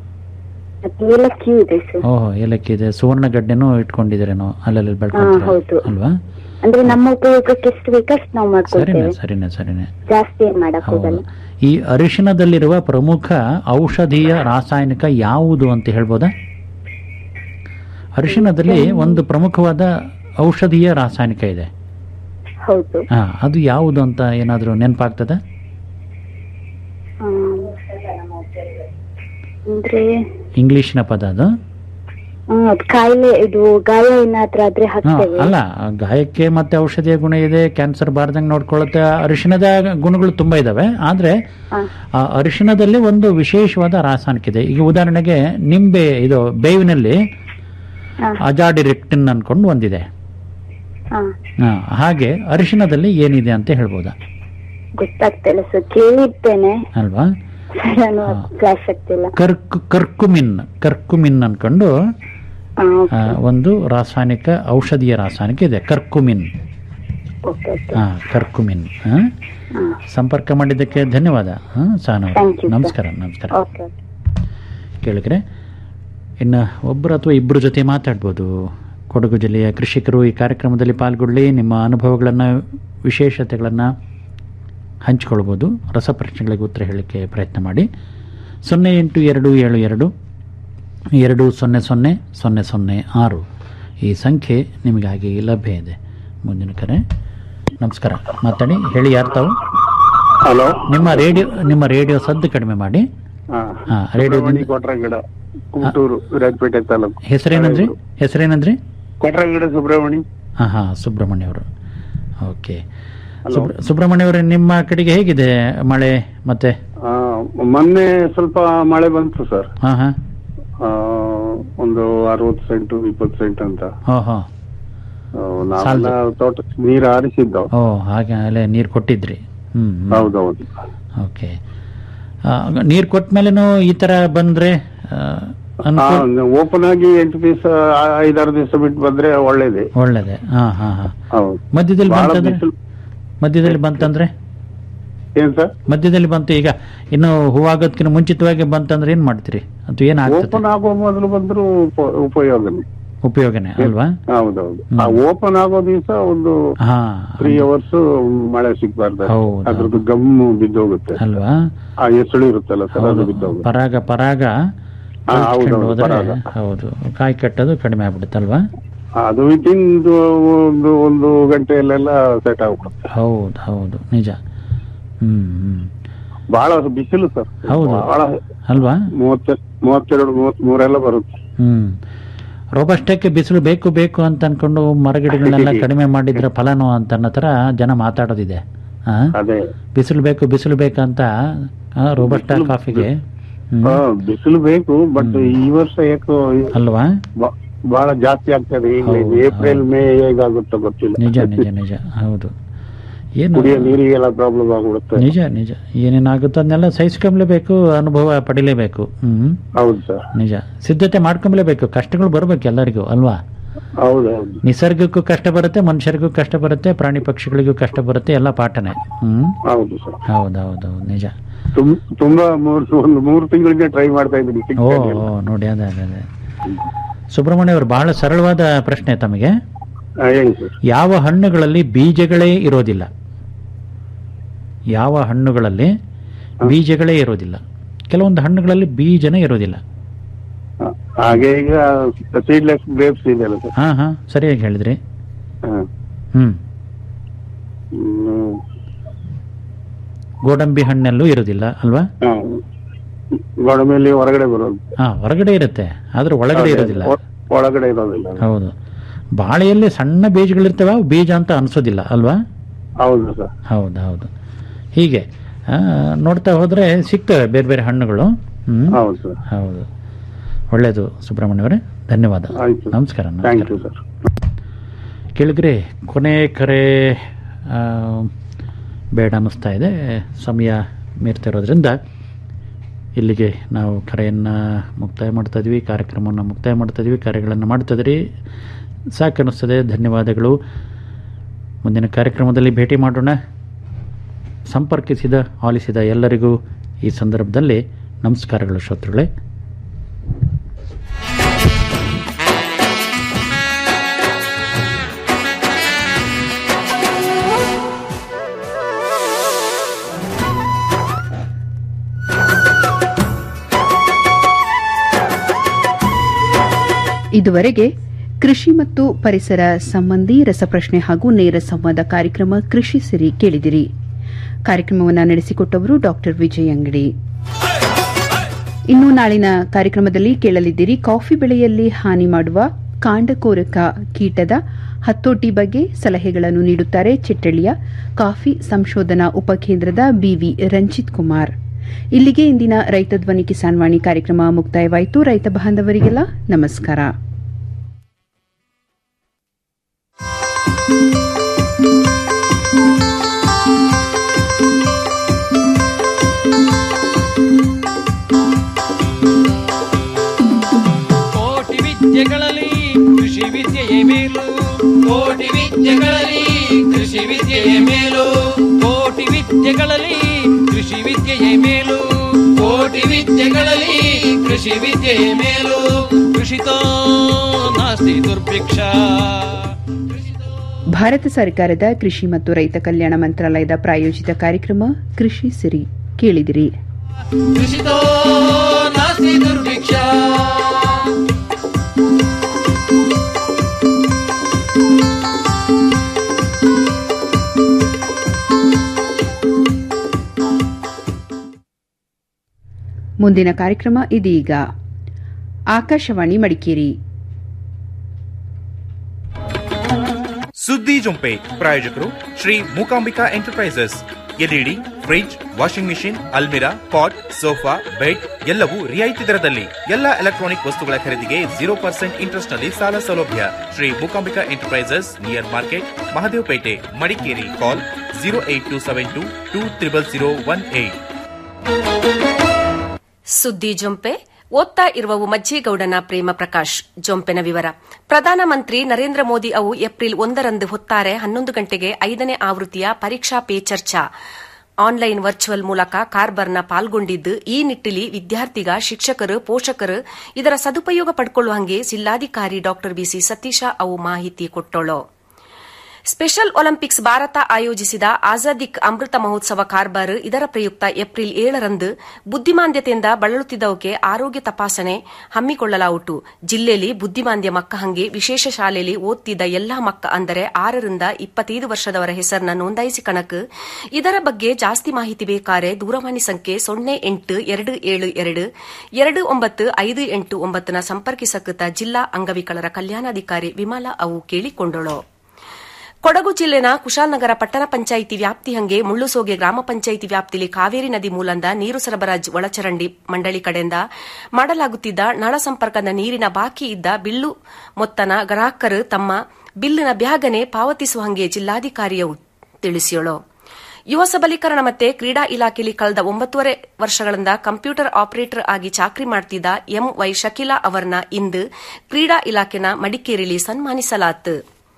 ಮತ್ತೆ ಏಲಕ್ಕಿ ಇದೆ ಸರ್ ಓಹೋ ಏಲಕ್ಕಿ ಇದೆ ಸುವರ್ಣಗಡ್ಡೆನೂ ಇಟ್ಕೊಂಡಿದ್ದೀರೇನೋ ಅಲ್ಲಲ್ಲಿ ಹಾ ಬೆಳ್ಕೊಳ್ತೀರಾ ಹೌದು ಅಲ್ವಾ ಅಂದ್ರೆ ನಮ್ಮ ಉಪಯೋಗಕ್ಕೆ ಎಷ್ಟು ಬೇಕೋ ಅಷ್ಟು ನಾವು ಸರಿನೇ ಮಾಡ್ಕೊಳ್ತೇವೆ ಸರಿನೇ ಸರಿನೇ ಜಾಸ್ತಿ ಏನ್ ಮಾಡಕ್ ಹೋಗಲ್ಲ ಈ ಅರಿಶಿನದಲ್ಲಿರುವ ಪ್ರಮುಖ ಔಷಧೀಯ ರಾಸಾಯನಿಕ ಯಾವುದು ಅಂತ ಹೇಳ್ಬೋದಾ ಅರಿಶಿನದಲ್ಲಿ ಒಂದು ಪ್ರಮುಖವಾದ ಔಷಧೀಯ ರಾಸಾಯನಿಕ ಇದೆ ಹೌದು ಹಾ ಅದು ಯಾವುದು ಅಂತ ಏನಾದರೂ ನೆನಪಾಗ್ತದ ಆ, ಅಂದ್ರೆ ಇಂಗ್ಲಿಷ್ನ ಪದ ಅದು ಆ, ಅದ್ ಕಾಯಿಲೆ ಇದು ಗಾಯ ಏನಾದ್ರೂ ಆದ್ರೆ ಹಾ, ಹಾಕ್ತೇವೆ ಅಲ್ಲ ಗಾಯಕ್ಕೆ ಮತ್ತೆ ಔಷಧಿಯ ಗುಣ ಇದೆ ಕ್ಯಾನ್ಸರ್ ಬಾರ್ದಂಗೆ ನೋಡ್ಕೊಳ್ಳುತ್ತೆ ಅರಿಶಿಣದ ಗುಣಗಳು ತುಂಬಾ ಇದಾವೆ ಆದ್ರೆ ಹಾ. ಆ ಅರಿಶಿಣದಲ್ಲಿ ಒಂದು ವಿಶೇಷವಾದ ರಾಸಾಯನಿಕ ಇದೆ ಈಗ ಉದಾಹರಣೆಗೆ ನಿಂಬೆ ಇದು ಬೇವಿನಲ್ಲಿ ಹಾ. ಅಜಾಡಿರೆಕ್ಟಿನ್ ಅನ್ಕೊಂಡು ಒಂದಿದೆ ಹಾ ಹಾ, ಹಾಗೆ ಅರಿಶಿಣದಲ್ಲಿ ಏನಿದೆ ಅಂತ ಹೇಳ್ಬೋದಾ ಗೊತ್ತಾಗ್ತಿಲ್ಲ ಸರ್ ಕೇಳಿರ್ತೇನೆ ಅಲ್ವಾ ನಾನು ಫ್ಲಾಶ್ ಆಗ್ತಿಲ್ಲ ಕರ್ಕ್ ಕರ್ಕುಮಿನ್ ಕರ್ಕುಮಿನ್ ಅನ್ಕೊಂಡು ಆ, ಆ, ಒಂದು ರಾಸಾಯನಿಕ ಔಷಧೀಯ ರಾಸಾಯನಿಕ ಇದೆ ಕರ್ಕುಮಿನ್ ಓಕೆ ಓಕೆ ಹಾ ಕರ್ಕುಮಿನ್ ಹಾ ಸಂಪರ್ಕ ಮಾಡಿದ್ದಕ್ಕೆ ಧನ್ಯವಾದ ಹಾ ಸಾನವ್ರೆ Thank you, sir. ನಮಸ್ಕಾರ ನಮಸ್ಕಾರ ಓಕೆ ಕೇಳಿದ್ರೆ ಇನ್ನು ಒಬ್ಬರು ಅಥವಾ ಇಬ್ಬರು ಜೊತೆ ಮಾತಾಡ್ಬೋದು ಕೊಡಗು ಜಿಲ್ಲೆಯ ಕೃಷಿಕರು ಈ ಕಾರ್ಯಕ್ರಮದಲ್ಲಿ ಪಾಲ್ಗೊಳ್ಳಿ ನಿಮ್ಮ ಅನುಭವಗಳನ್ನು ವಿಶೇಷತೆಗಳನ್ನು ಹಂಚಿಕೊಳ್ಬೋದು ರಸಪ್ರಶ್ನೆಗಳಿಗೆ ಉತ್ತರ ಹೇಳಲಿಕ್ಕೆ ಪ್ರಯತ್ನ ಮಾಡಿ ಸೊನ್ನೆ ಎಂಟು ಎರಡು ಏಳು ಎರಡು ಎರಡು ಸೊನ್ನೆ ಸೊನ್ನೆ ಸೊನ್ನೆ ಸೊನ್ನೆ ಆರು ಈ ಸಂಖ್ಯೆ ನಿಮಗಾಗಿ ಲಭ್ಯ ಇದೆ ಮುಂದಿನ ಕರೆ ನಮಸ್ಕಾರ ಮಾತಾಡಿ ಹೇಳಿ ಯಾರು ತಾವು ಹಲೋ ನಿಮ್ಮ ರೇಡಿಯೋ ನಿಮ್ಮ ರೇಡಿಯೋ ಸದ್ದು ಕಡಿಮೆ ಮಾಡಿ ಹಾ ರೇಡಿಯೋದಿಂದ ಕೊಟ್ರಗಿಡ ಕುಮಟೂರು ವಿರಾಜಪೇಟೆ ತಾಲೂಕು ಹೆಸರೇನಂದ್ರಿ ಹೆಸರೇನಂದ್ರಿ ಕೊಟ್ರಗಿಡ ಸುಬ್ರಹ್ಮಣಿ ಹಾ ಹಾ ಸುಬ್ರಹ್ಮಣ್ಯ ಅವರು ಓಕೆ ಸುಬ್ರ- ಸುಬ್ರಹ್ಮಣ್ಯ ಅವರೇ ನಿಮ್ಮ ಕಡೆಗೆ ಹೇಗಿದೆ ಮಳೆ ಮತ್ತೆ ಆ, ಮೊನ್ನೆ ಸ್ವಲ್ಪ ಮಳೆ ಬಂತು ಸರ್ ಹಾ ಹಾ ಆ, ಒಂದು ಅರವತ್ತು ಸೆಂಟು ಇಪ್ಪತ್ತು ಸೆಂಟ್ ಅಂತ ಹೋ ಹೋ ಆ, ನಾವೆಲ್ಲ ತೋಟ ನೀರು ಹಾರಿಸಿದ್ದು ಓ ಹಾಗೆ ಅಲ್ಲೇ ನೀರು ಕೊಟ್ಟಿದ್ರಿ ಹ್ಮ್ ಹ್ಮ್. ಹೌದೌದು ಓಕೆ ನೀರು ಕೊಟ್ಟ ಮೇಲೆನೂ ಈ ತರ ಬಂದ್ರೆ ಆ, ಅನುಕೂಲ ಓಪನ್ ಆಗಿ ಎಂಟು ದಿವಸ ಐದಾರು ದಿವಸ ಬಿಟ್ಟು ಬಂದ್ರೆ ಒಳ್ಳೇದೇ ಒಳ್ಳೇದೆ ಹಾ ಹಾ ಹಾ ಹೌದು ಮಧ್ಯದಲ್ಲಿ ಬಹಳ ಬಂತಂದ್ರೆ ಬಿಸಿಲು ಮಧ್ಯದಲ್ಲಿ ಬಂತಂದ್ರೆ ಏನ್ ಸರ್ ಮಧ್ಯದಲ್ಲಿ ಬಂತು ಈಗ ಇನ್ನು ಹೂವಾಗೋದಕ್ಕಿಂತ ಮುಂಚಿತವಾಗಿ ಬಂತಂದ್ರೆ ಏನ್ ಮಾಡ್ತೀರಿ ಅದು ಏನಾಗ್ತದೆ ಓಪನ್ ಆಗುವ ಮೊದಲು ಬಂದ್ರು ಉಪ- ಉಪಯೋಗನೇ ಉಪಯೋಗನೇ ಅಲ್ವಾ ಹೌದೌದು ಆ ಓಪನ್ ಆಗೋ ದಿವಸ ಒಂದು ಹಾ ತ್ರೀ ಅವರ್ಸ್ ಮಳೆ ಸಿಗ್ಬಾರ್ದು ಹೌದು. ಅದ್ರದ್ದು ಗಮ್ಮು ಬಿದ್ದೋಗುತ್ತೆ ಅಲ್ವಾ ಆ ಎಸಳು ಇರುತ್ತಲ್ಲ ಸರ್ ಅದು ಬಿದ್ದೋಗುತ್ತೆ ಪರಾಗ ಪರಾಗ ಹಾ, ಹೌದು, ಕಳ್ಚ್ಕೊಂಡು ಹೌದು, ಹೋದ್ರೆ ಪರಾಗ. ಹೌದು ಕಾಯಿ ಕಟ್ಟೋದು ಕಡಿಮೆ ಆಗ್ಬಿಡುತ್ತಲ್ವಾ ಅದು ವಿತಿನ್ ಒಂದು ಒಂದು ಗಂಟೆಯಲ್ಲೆಲ್ಲ ಸೆಟ್ ಆಗ್ಬಿಡುತ್ತೆ ಹೌದು ಹೌದು ನಿಜ ಹ್ಮ್ ಹ್ಮ್ ಬಹಳ ಬಿಸಿಲು ಸರ್ ಹೌದು. ಬಹಳ ಅಲ್ವಾ ಮೂವತ್ತೆ ಮೂವತ್ತೆರಡು ಮೂವತ್ತ್ ಮೂರೆಲ್ಲ ಬರುತ್ತೆ ಹ್ಮ್ ರೋಬಸ್ಟಕ್ಕೆ ಬಿಸಿಲು ಬೇಕು ಬೇಕು ಅಂತ ಅನ್ಕೊಂಡು ಮರಗಿಡಗಳನ್ನೆಲ್ಲ ಕಡಿಮೆ ಮಾಡಿದ್ರೆ ಫಲನೋ ಅಂತ ಅನ್ನೋ ತರ ಜನ ಮಾತಾಡೋದಿದೆ ಆ? ಅದೇ ಬಿಸಿಲು ಬೇಕು ಬಿಸಿಲು ಬೇಕಂತ ರೋಬಸ್ಟ ಕಾಫಿಗೆ ಹ್ಮ್. ಹಾ, ಬಿಸಿಲು ಬೇಕು ಬಟ್ ಈ ವರ್ಷ ಯಾಕೋ ಅಲ್ವಾ ಬ- ಬಹಳ ಜಾಸ್ತಿ ಆಗ್ತದೆ ಈಗ ಹೌದು, ಏಪ್ರಿಲ್ ಮೇ ಹೇಗಾಗುತ್ತೋ ಗೊತ್ತಿಲ್ಲ ನಿಜ ನಿಜ ನಿಜ ಹೌದು ಏನು ಕುಡಿಯೋ ನೀರಿಗೆಲ್ಲ ಪ್ರಾಬ್ಲಮ್ ಆಗ್ಬಿಡುತ್ತೆ ನಿಜ ನಿಜ ಏನೇನಾಗುತ್ತೋ ಅದನ್ನೆಲ್ಲ ಸಹಿಸ್ಕೊಂಬ್ಲೇಬೇಕು ಅನುಭವ ಪಡಿಲೇಬೇಕು ಹ್ಮ್ ಹೌದು ಸರ್ ನಿಜ ಸಿದ್ಧತೆ ಮಾಡ್ಕೊಂಬ್ಲೇಬೇಕು ಕಷ್ಟಗಳು ಬರ್ಬೇಕು ಎಲ್ಲರಿಗೂ ಅಲ್ವಾ ಹೌದೌದು ನಿಸರ್ಗಕ್ಕೂ ಕಷ್ಟ ಬರುತ್ತೆ ಮನುಷ್ಯರಿಗೂ ಕಷ್ಟ ಬರುತ್ತೆ ಪ್ರಾಣಿ ಪಕ್ಷಿಗಳಿಗೂ ಕಷ್ಟ ಬರುತ್ತೆ ಎಲ್ಲ ಪಾಠನೆ ಹ್ಮ್ ಹೌದು ಸರ್ ಹೌದೌದು ನಿಜ ತುಂ- ತುಂಬಾ ಮೂರ್ ಒಂದು ಮೂರು ತಿಂಗಳಿಂದ ಟ್ರೈ ಮಾಡ್ತಾ ಇದ್ದೀನಿ ಓ ಸಿಗ್ತಾ ಇಲ್ಲ. ಓ, ನೋಡಿ ಅದೇ ಅದೇ ಅದೇ ಸುಬ್ರಹ್ಮಣ್ಯ ಅವರು ಬಹಳ ಸರಳವಾದ ಪ್ರಶ್ನೆ ತಮಗೆ ಆ, ಹೇಳಿ ಸರ್ ಯಾವ ಹಣ್ಣುಗಳಲ್ಲಿ ಬೀಜಗಳೇ ಇರೋದಿಲ್ಲ ಯಾವ ಹಣ್ಣುಗಳಲ್ಲಿ ಬೀಜಗಳೇ ಇರೋದಿಲ್ಲ ಕೆಲವೊಂದು ಹಣ್ಣುಗಳಲ್ಲಿ ಬೀಜನೇ ಇರೋದಿಲ್ಲ ಆ, ಹಾಗೆ ಈಗ ಸೀಡ್ಲೆಸ್ ಗ್ರೇಪ್ಸ್ ಇದೆಯಲ್ಲ ಸರ್ ಹಾ ಹಾ ಸರಿಯಾಗಿ ಹೇಳಿದ್ರಿ ಹಾ. ಹ್ಮ್ ಹ್ಮ್. ಗೋಡಂಬಿ ಹಣ್ಣಲ್ಲೂ ಇರೋದಿಲ್ಲ ಅಲ್ವಾ ಹಾ. ಗೋಡಂಬಿಯಲ್ಲಿ ಹೊರಗಡೆ ಬರೋದು ಹಾ ಹೊರಗಡೆ ಇರುತ್ತೆ ಆದ್ರೆ ಒಳಗಡೆ ಅದೇ, ಇರೋದಿಲ್ಲ ಒ- ಒಳಗಡೆ ಇರೋದಿಲ್ಲ ಹೌದು ಬಾಳೆಯಲ್ಲಿ ಸಣ್ಣ ಬೀಜಗಳಿರ್ತವೆ ಅವು ಬೀಜ ಅಂತ ಅನ್ಸೋದಿಲ್ಲ ಅಲ್ವಾ ಹೌದು ಸರ್ ಹೌದು ಹೌದು ಹೀಗೆ ಆ, ನೋಡ್ತಾ ಹೋದ್ರೆ ಸಿಗ್ತವೆ ಬೇರೆ ಬೇರೆ ಹಣ್ಣುಗಳು ಹ್ಮ್ ಹೌದು ಸರ್ ಹೌದು ಒಳ್ಳೆಯದು ಸುಬ್ರಹ್ಮಣ್ಯ ಅವರೇ ಧನ್ಯವಾದ ಆಯ್ತು ನಮಸ್ಕಾರ ಥ್ಯಾಂಕ್ ನಮಸ್ಕಾರ ಯು ಸರ್ ಕೇಳಿದ್ರಿ ಕೊನೆ ಕರೆ ಆ, ಬೇಡ ಅನ್ನಿಸ್ತಾ ಇದೆ ಸಮಯ ಮೀರ್ತಾ ಇರೋದ್ರಿಂದ ಇಲ್ಲಿಗೆ ನಾವು ಕರೆಯನ್ನು ಮುಕ್ತಾಯ ಮಾಡ್ತಾ ಇದ್ವಿ ಕಾರ್ಯಕ್ರಮವನ್ನು ಮುಕ್ತಾಯ ಮಾಡ್ತಾ ಇದ್ವಿ ಕಾರ್ಯಗಳನ್ನು ಮಾಡ್ತಾ ಇದ್ರಿ ಸಾಕನ್ನಿಸ್ತದೆ ಧನ್ಯವಾದಗಳು ಮುಂದಿನ ಕಾರ್ಯಕ್ರಮದಲ್ಲಿ ಭೇಟಿ ಮಾಡೋಣ ಸಂಪರ್ಕಿಸಿದ ಆಲಿಸಿದ ಎಲ್ಲರಿಗೂ ಈ ಸಂದರ್ಭದಲ್ಲಿ ನಮಸ್ಕಾರಗಳು ಶ್ರೋತೃಗಳೇ ಇದುವರೆಗೆ ಕೃಷಿ ಮತ್ತು ಪರಿಸರ ಸಂಬಂಧಿ ರಸಪ್ರಶ್ನೆ ಹಾಗೂ ನೇರ ಸಂವಾದ ಕಾರ್ಯಕ್ರಮ ಕೃಷಿ ಸಿರಿ ಕೇಳಿದಿರಿ ಕಾರ್ಯಕ್ರಮವನ್ನು ನಡೆಸಿಕೊಟ್ಟವರು ಡಾಕ್ಟರ್ ವಿಜಯ್ ಅಂಗಡಿ ಇನ್ನು ನಾಳಿನ ಕಾರ್ಯಕ್ರಮದಲ್ಲಿ ಕೇಳಲಿದ್ದೀರಿ ಕಾಫಿ ಬೆಳೆಯಲ್ಲಿ ಹಾನಿ ಮಾಡುವ ಕಾಂಡಕೋರಕ ಕೀಟದ ಹತೋಟಿ ಬಗ್ಗೆ ಸಲಹೆಗಳನ್ನು ನೀಡುತ್ತಾರೆ ಚಿಟ್ಟಳ್ಳಿಯ ಕಾಫಿ ಸಂಶೋಧನಾ ಉಪಕೇಂದ್ರದ ಬಿವಿ ರಂಜಿತ್ ಕುಮಾರ್ ಇಲ್ಲಿಗೆ ಇಂದಿನ ರೈತ ಧ್ವನಿ ಕಿಸಾನ್ ವಾಣಿ ಕಾರ್ಯಕ್ರಮ ಮುಕ್ತಾಯವಾಯಿತು ರೈತ ಬಾಂಧವರಿಗೆಲ್ಲ ನಮಸ್ಕಾರ ಕೋಟಿ ವಿದ್ಯೆಗಳಲ್ಲಿ ಕೃಷಿ ವಿದ್ಯೆಯೇ ಮೇಲು ಕೋಟಿ ವಿದ್ಯೆಗಳಲ್ಲಿ ಕೃಷಿ ವಿದ್ಯೆಯೇ ಮೇಲು ಕೋಟಿ ವಿದ್ಯೆಗಳಲ್ಲಿ ಕೃಷಿ ವಿದ್ಯೆಯೇ ಮೇಲು ಕೋಟಿ ವಿದ್ಯೆಗಳಲ್ಲಿ ಕೃಷಿ ವಿದ್ಯೆಯೇ ಮೇಲು ಕೃಷಿತೋ ನಾಸ್ತಿ ದುರ್ಭಿಕ್ಷ ಭಾರತ ಸರ್ಕಾರದ ಕೃಷಿ ಮತ್ತು ರೈತ ಕಲ್ಯಾಣ ಮಂತ್ರಾಲಯದ ಪ್ರಾಯೋಜಿತ ಕಾರ್ಯಕ್ರಮ ಕೃಷಿ ಸಿರಿ ಕೇಳಿದಿರಿ ಕೃಷಿತೋ ನಾಸ್ತಿ ದುರ್ಭಿಕ್ಷ ಮುಂದಿನ ಕಾರ್ಯಕ್ರಮ ಇದೀಗ ಆಕಾಶವಾಣಿ ಮಡಿಕೇರಿ ಸುದ್ದಿ ಜೊಂಪೆ ಪ್ರಾಯೋಜಕರು Shri Mookambika enterprises LED fridge washing machine ಅಲ್ಮಿರಾ ಪಾಟ್ ಸೋಫಾ ಬೆಡ್ ಎಲ್ಲವೂ ರಿಯಾಯಿತಿ ದರದಲ್ಲಿ ಎಲ್ಲ ಎಲೆಕ್ಟ್ರಾನಿಕ್ ವಸ್ತುಗಳ ಖರೀದಿಗೆ ಜೀರೋ ಪರ್ಸೆಂಟ್ ಇಂಟ್ರೆಸ್ಟ್ ನಲ್ಲಿ ಸಾಲ ಸೌಲಭ್ಯ Shri Mookambika enterprises near market Mahadevapete Madikeri call zero eight two seven two two triple zero one eight ಸುದ್ದಿ ಜೊಂಪೆ ಓದ್ತಾ ಇರುವವು ಮಜ್ಜೇಗೌಡನ ಪ್ರೇಮ ಪ್ರಕಾಶ್ ಜೊಂಪೆನ ವಿವರ ಪ್ರಧಾನಮಂತ್ರಿ ನರೇಂದ್ರ ಮೋದಿ ಅವು ಏಪ್ರಿಲ್ ಒಂದರಂದು ಹೊತ್ತಾರೆ ಹನ್ನೊಂದು ಗಂಟೆಗೆ ಐದನೇ ಆವೃತ್ತಿಯ ಪರೀಕ್ಷಾ ಪೇ ಚರ್ಚಾ ಆನ್ಲೈನ್ ವರ್ಚುವಲ್ ಮೂಲಕ ಕಾರ್ಬರ್ನ ಪಾಲ್ಗೊಂಡಿದ್ದು ಈ ನಿಟ್ಟಿನಲ್ಲಿ ವಿದ್ಯಾರ್ಥಿಗ ಶಿಕ್ಷಕರು ಪೋಷಕರು ಇದರ ಸದುಪಯೋಗ ಪಡ್ಕೊಳ್ಳುವಂಗೆ ಜಿಲ್ಲಾಧಿಕಾರಿ ಡಾ ಬಿಸಿ ಸತೀಶ ಅವು ಮಾಹಿತಿ ಕೊಟ್ಟೋಳು ಸ್ಪೆಷಲ್ ಒಲಿಂಪಿಕ್ಸ್ ಭಾರತ ಆಯೋಜಿಸಿದ ಆಜಾದಿಕ್ ಅಮೃತ ಮಹೋತ್ಸವ ಕಾರ್ಬಾರ್ ಇದರ ಪ್ರಯುಕ್ತ ಏಪ್ರಿಲ್ ಏಳರಂದು ಬುದ್ದಿಮಾಂದ್ಯತೆಯಿಂದ ಬಳಲುತ್ತಿದ್ದವಕ್ಕೆ ಆರೋಗ್ಯ ತಪಾಸಣೆ ಹಮ್ಮಿಕೊಳ್ಳಲಾಯಿತು ಜಿಲ್ಲೆಯಲ್ಲಿ ಬುದ್ದಿಮಾಂದ್ಯ ಮಕ್ಕ ಹಂಗೆ ವಿಶೇಷ ಶಾಲೆಯಲ್ಲಿ ಓದ್ತಿದ್ದ ಎಲ್ಲಾ ಮಕ್ಕ ಅಂದರೆ ಆರರಿಂದ ಇಪ್ಪತ್ತೈದು ವರ್ಷದವರ ಹೆಸರನ್ನ ನೋಂದಾಯಿಸಿಕಣಕ್ ಇದರ ಬಗ್ಗೆ ಜಾಸ್ತಿ ಮಾಹಿತಿ ಬೇಕಾರೆ ದೂರವಾಣಿ ಸಂಖ್ಯೆ ಸೊನ್ನೆ ಎಂಟು ಎರಡು ಏಳು ಎರಡು ಎರಡು ಒಂಬತ್ತು ಐದು ಎಂಟು ಒಂಬತ್ತನ ಸಂಪರ್ಕಿಸಕೃತ ಜಿಲ್ಲಾ ಅಂಗವಿಕಲರ ಕಲ್ಯಾಣಾಧಿಕಾರಿ ವಿಮಲಾ ಅವು ಕೇಳಿಕೊಂಡಳು ಕೊಡಗು ಜಿಲ್ಲೆನ ಕುಶಾಲನಗರ ಪಟ್ಟಣ ಪಂಚಾಯಿತಿ ವ್ಯಾಪ್ತಿ ಹಂಗೆ ಮುಳ್ಳುಸೋಗೆ ಗ್ರಾಮ ಪಂಚಾಯಿತಿ ವ್ಯಾಪ್ತಿಯಲ್ಲಿ ಕಾವೇರಿ ನದಿ ಮೂಲಂದ ನೀರು ಸರಬರಾಜು ಒಳಚರಂಡಿ ಮಂಡಳಿ ಕಡೆಯಿಂದ ಮಾಡಲಾಗುತ್ತಿದ್ದ ನಳ ಸಂಪರ್ಕದ ನೀರಿನ ಬಾಕಿ ಇದ್ದ ಬಿಲ್ಲು ಮೊತ್ತನ ಗ್ರಾಹಕರು ತಮ್ಮ ಬಿಲ್ಲಿನ ಬ್ಯಾಗನೆ ಪಾವತಿಸುವ ಹಂಗೆ ಜಿಲ್ಲಾಧಿಕಾರಿಯು ತಿಳಿಸಿಯಳು ಯುವ ಸಬಲೀಕರಣ ಮತ್ತೆ ಕ್ರೀಡಾ ಇಲಾಖೆಯಲ್ಲಿ ಕಳೆದ ಒಂಬತ್ತೂವರೆ ವರ್ಷಗಳಿಂದ ಕಂಪ್ಯೂಟರ್ ಆಪರೇಟರ್ ಆಗಿ ಚಾಕರಿ ಮಾಡುತ್ತಿದ್ದ ಎಂವೈ ಶಕೀಲಾ ಅವರನ್ನ ಇಂದು ಕ್ರೀಡಾ ಇಲಾಖೆನ ಮಡಿಕೇರಿಯಲ್ಲಿ ಸನ್ಮಾನಿಸಲಾಯಿತು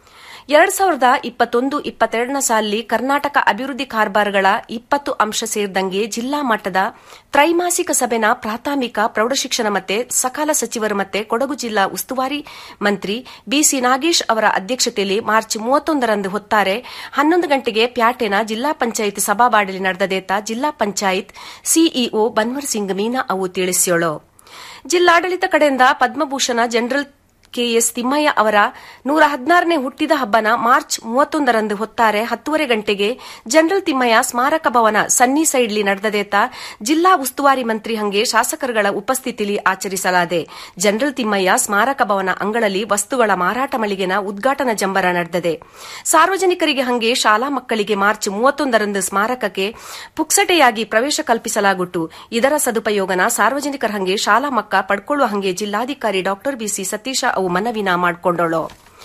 ಎರಡ್ ಸಾವಿರದ ಇಪ್ಪತ್ತೊಂದು ಇಪ್ಪತ್ತೆರಡನ ಸಾಲಿನಲ್ಲಿ ಕರ್ನಾಟಕ ಅಭಿವೃದ್ಧಿ ಕಾರ್ಬಾರ್ಗಳ ಇಪ್ಪತ್ತು ಅಂಶ ಸೇರಿದಂಗೆ ಜಿಲ್ಲಾ ಮಟ್ಟದ ತ್ರೈಮಾಸಿಕ ಸಭೆನ ಪ್ರಾಥಮಿಕ ಪ್ರೌಢಶಿಕ್ಷಣ ಮತ್ತೆ ಸಕಾಲ ಸಚಿವರು ಮತ್ತೆ ಕೊಡಗು ಜಿಲ್ಲಾ ಉಸ್ತುವಾರಿ ಮಂತ್ರಿ ಬಿಸಿ ನಾಗೇಶ್ ಅವರ ಅಧ್ಯಕ್ಷತೆಯಲ್ಲಿ ಮಾರ್ಚ್ ಮೂವತ್ತೊಂದರಂದು ಹೊತ್ತಾರೆ ಹನ್ನೊಂದು ಗಂಟೆಗೆ ಪ್ಯಾಟೆನ ಜಿಲ್ಲಾ ಪಂಚಾಯತ್ ಸಭಾವಾಡಲಿ ನಡೆದದೇತ ಜಿಲ್ಲಾ ಪಂಚಾಯತ್ ಸಿಇಒ ಬನ್ವರ್ ಸಿಂಗ್ ಮೀನಾ ಅವು ತಿಳಿಸಿಯೋಳು ಜಿಲ್ಲಾಡಳಿತ ಕಡೆಯಿಂದ ಪದ್ಮಭೂಷಣ ಜನರಲ್ ಕೆಎಸ್ ತಿಮ್ಮಯ್ಯ ಅವರ ನೂರ ಹದಿನಾರನೇ ಹುಟ್ಟಿದ ಹಬ್ಬನ ಮಾರ್ಚ್ ಮೂವತ್ತೊಂದರಂದು ಹೊತ್ತಾರೆ ಹತ್ತೂವರೆ ಗಂಟೆಗೆ ಜನರಲ್ ತಿಮ್ಮಯ್ಯ ಸ್ಮಾರಕ ಭವನ ಸನ್ನಿ ಸೈಡ್ಲಿ ನಡೆದದೇತ ಜಿಲ್ಲಾ ಉಸ್ತುವಾರಿ ಮಂತ್ರಿ ಹಂಗೆ ಶಾಸಕರುಗಳ ಉಪಸ್ಥಿತಿಯಲ್ಲಿ ಆಚರಿಸಲಾದೆ ಜನರಲ್ ತಿಮ್ಮಯ್ಯ ಸ್ಮಾರಕ ಭವನ ಅಂಗಳಲ್ಲಿ ವಸ್ತುಗಳ ಮಾರಾಟ ಮಳಿಗೆನ ಉದ್ಘಾಟನಾ ಜಂಬರ ನಡೆದಿದೆ ಸಾರ್ವಜನಿಕರಿಗೆ ಹಂಗೆ ಶಾಲಾ ಮಕ್ಕಳಿಗೆ ಮಾರ್ಚ್ ಮೂವತ್ತೊಂದರಂದು ಸ್ಮಾರಕಕ್ಕೆ ಪುಕ್ಸಟೆಯಾಗಿ ಪ್ರವೇಶ ಕಲ್ಪಿಸಲಾಗುಟ್ಟು ಇದರ ಸದುಪಯೋಗನ ಸಾರ್ವಜನಿಕರ ಹಂಗೆ ಶಾಲಾ ಮಕ್ಕ ಪಡ್ಕೊಳ್ಳುವ ಹಂಗೆ ಜಿಲ್ಲಾಧಿಕಾರಿ ಡಾ ಬಿಸಿ ಸತೀಶ ಅವು ಮನವಿನ ಮಾಡಿಕೊಂಡಳು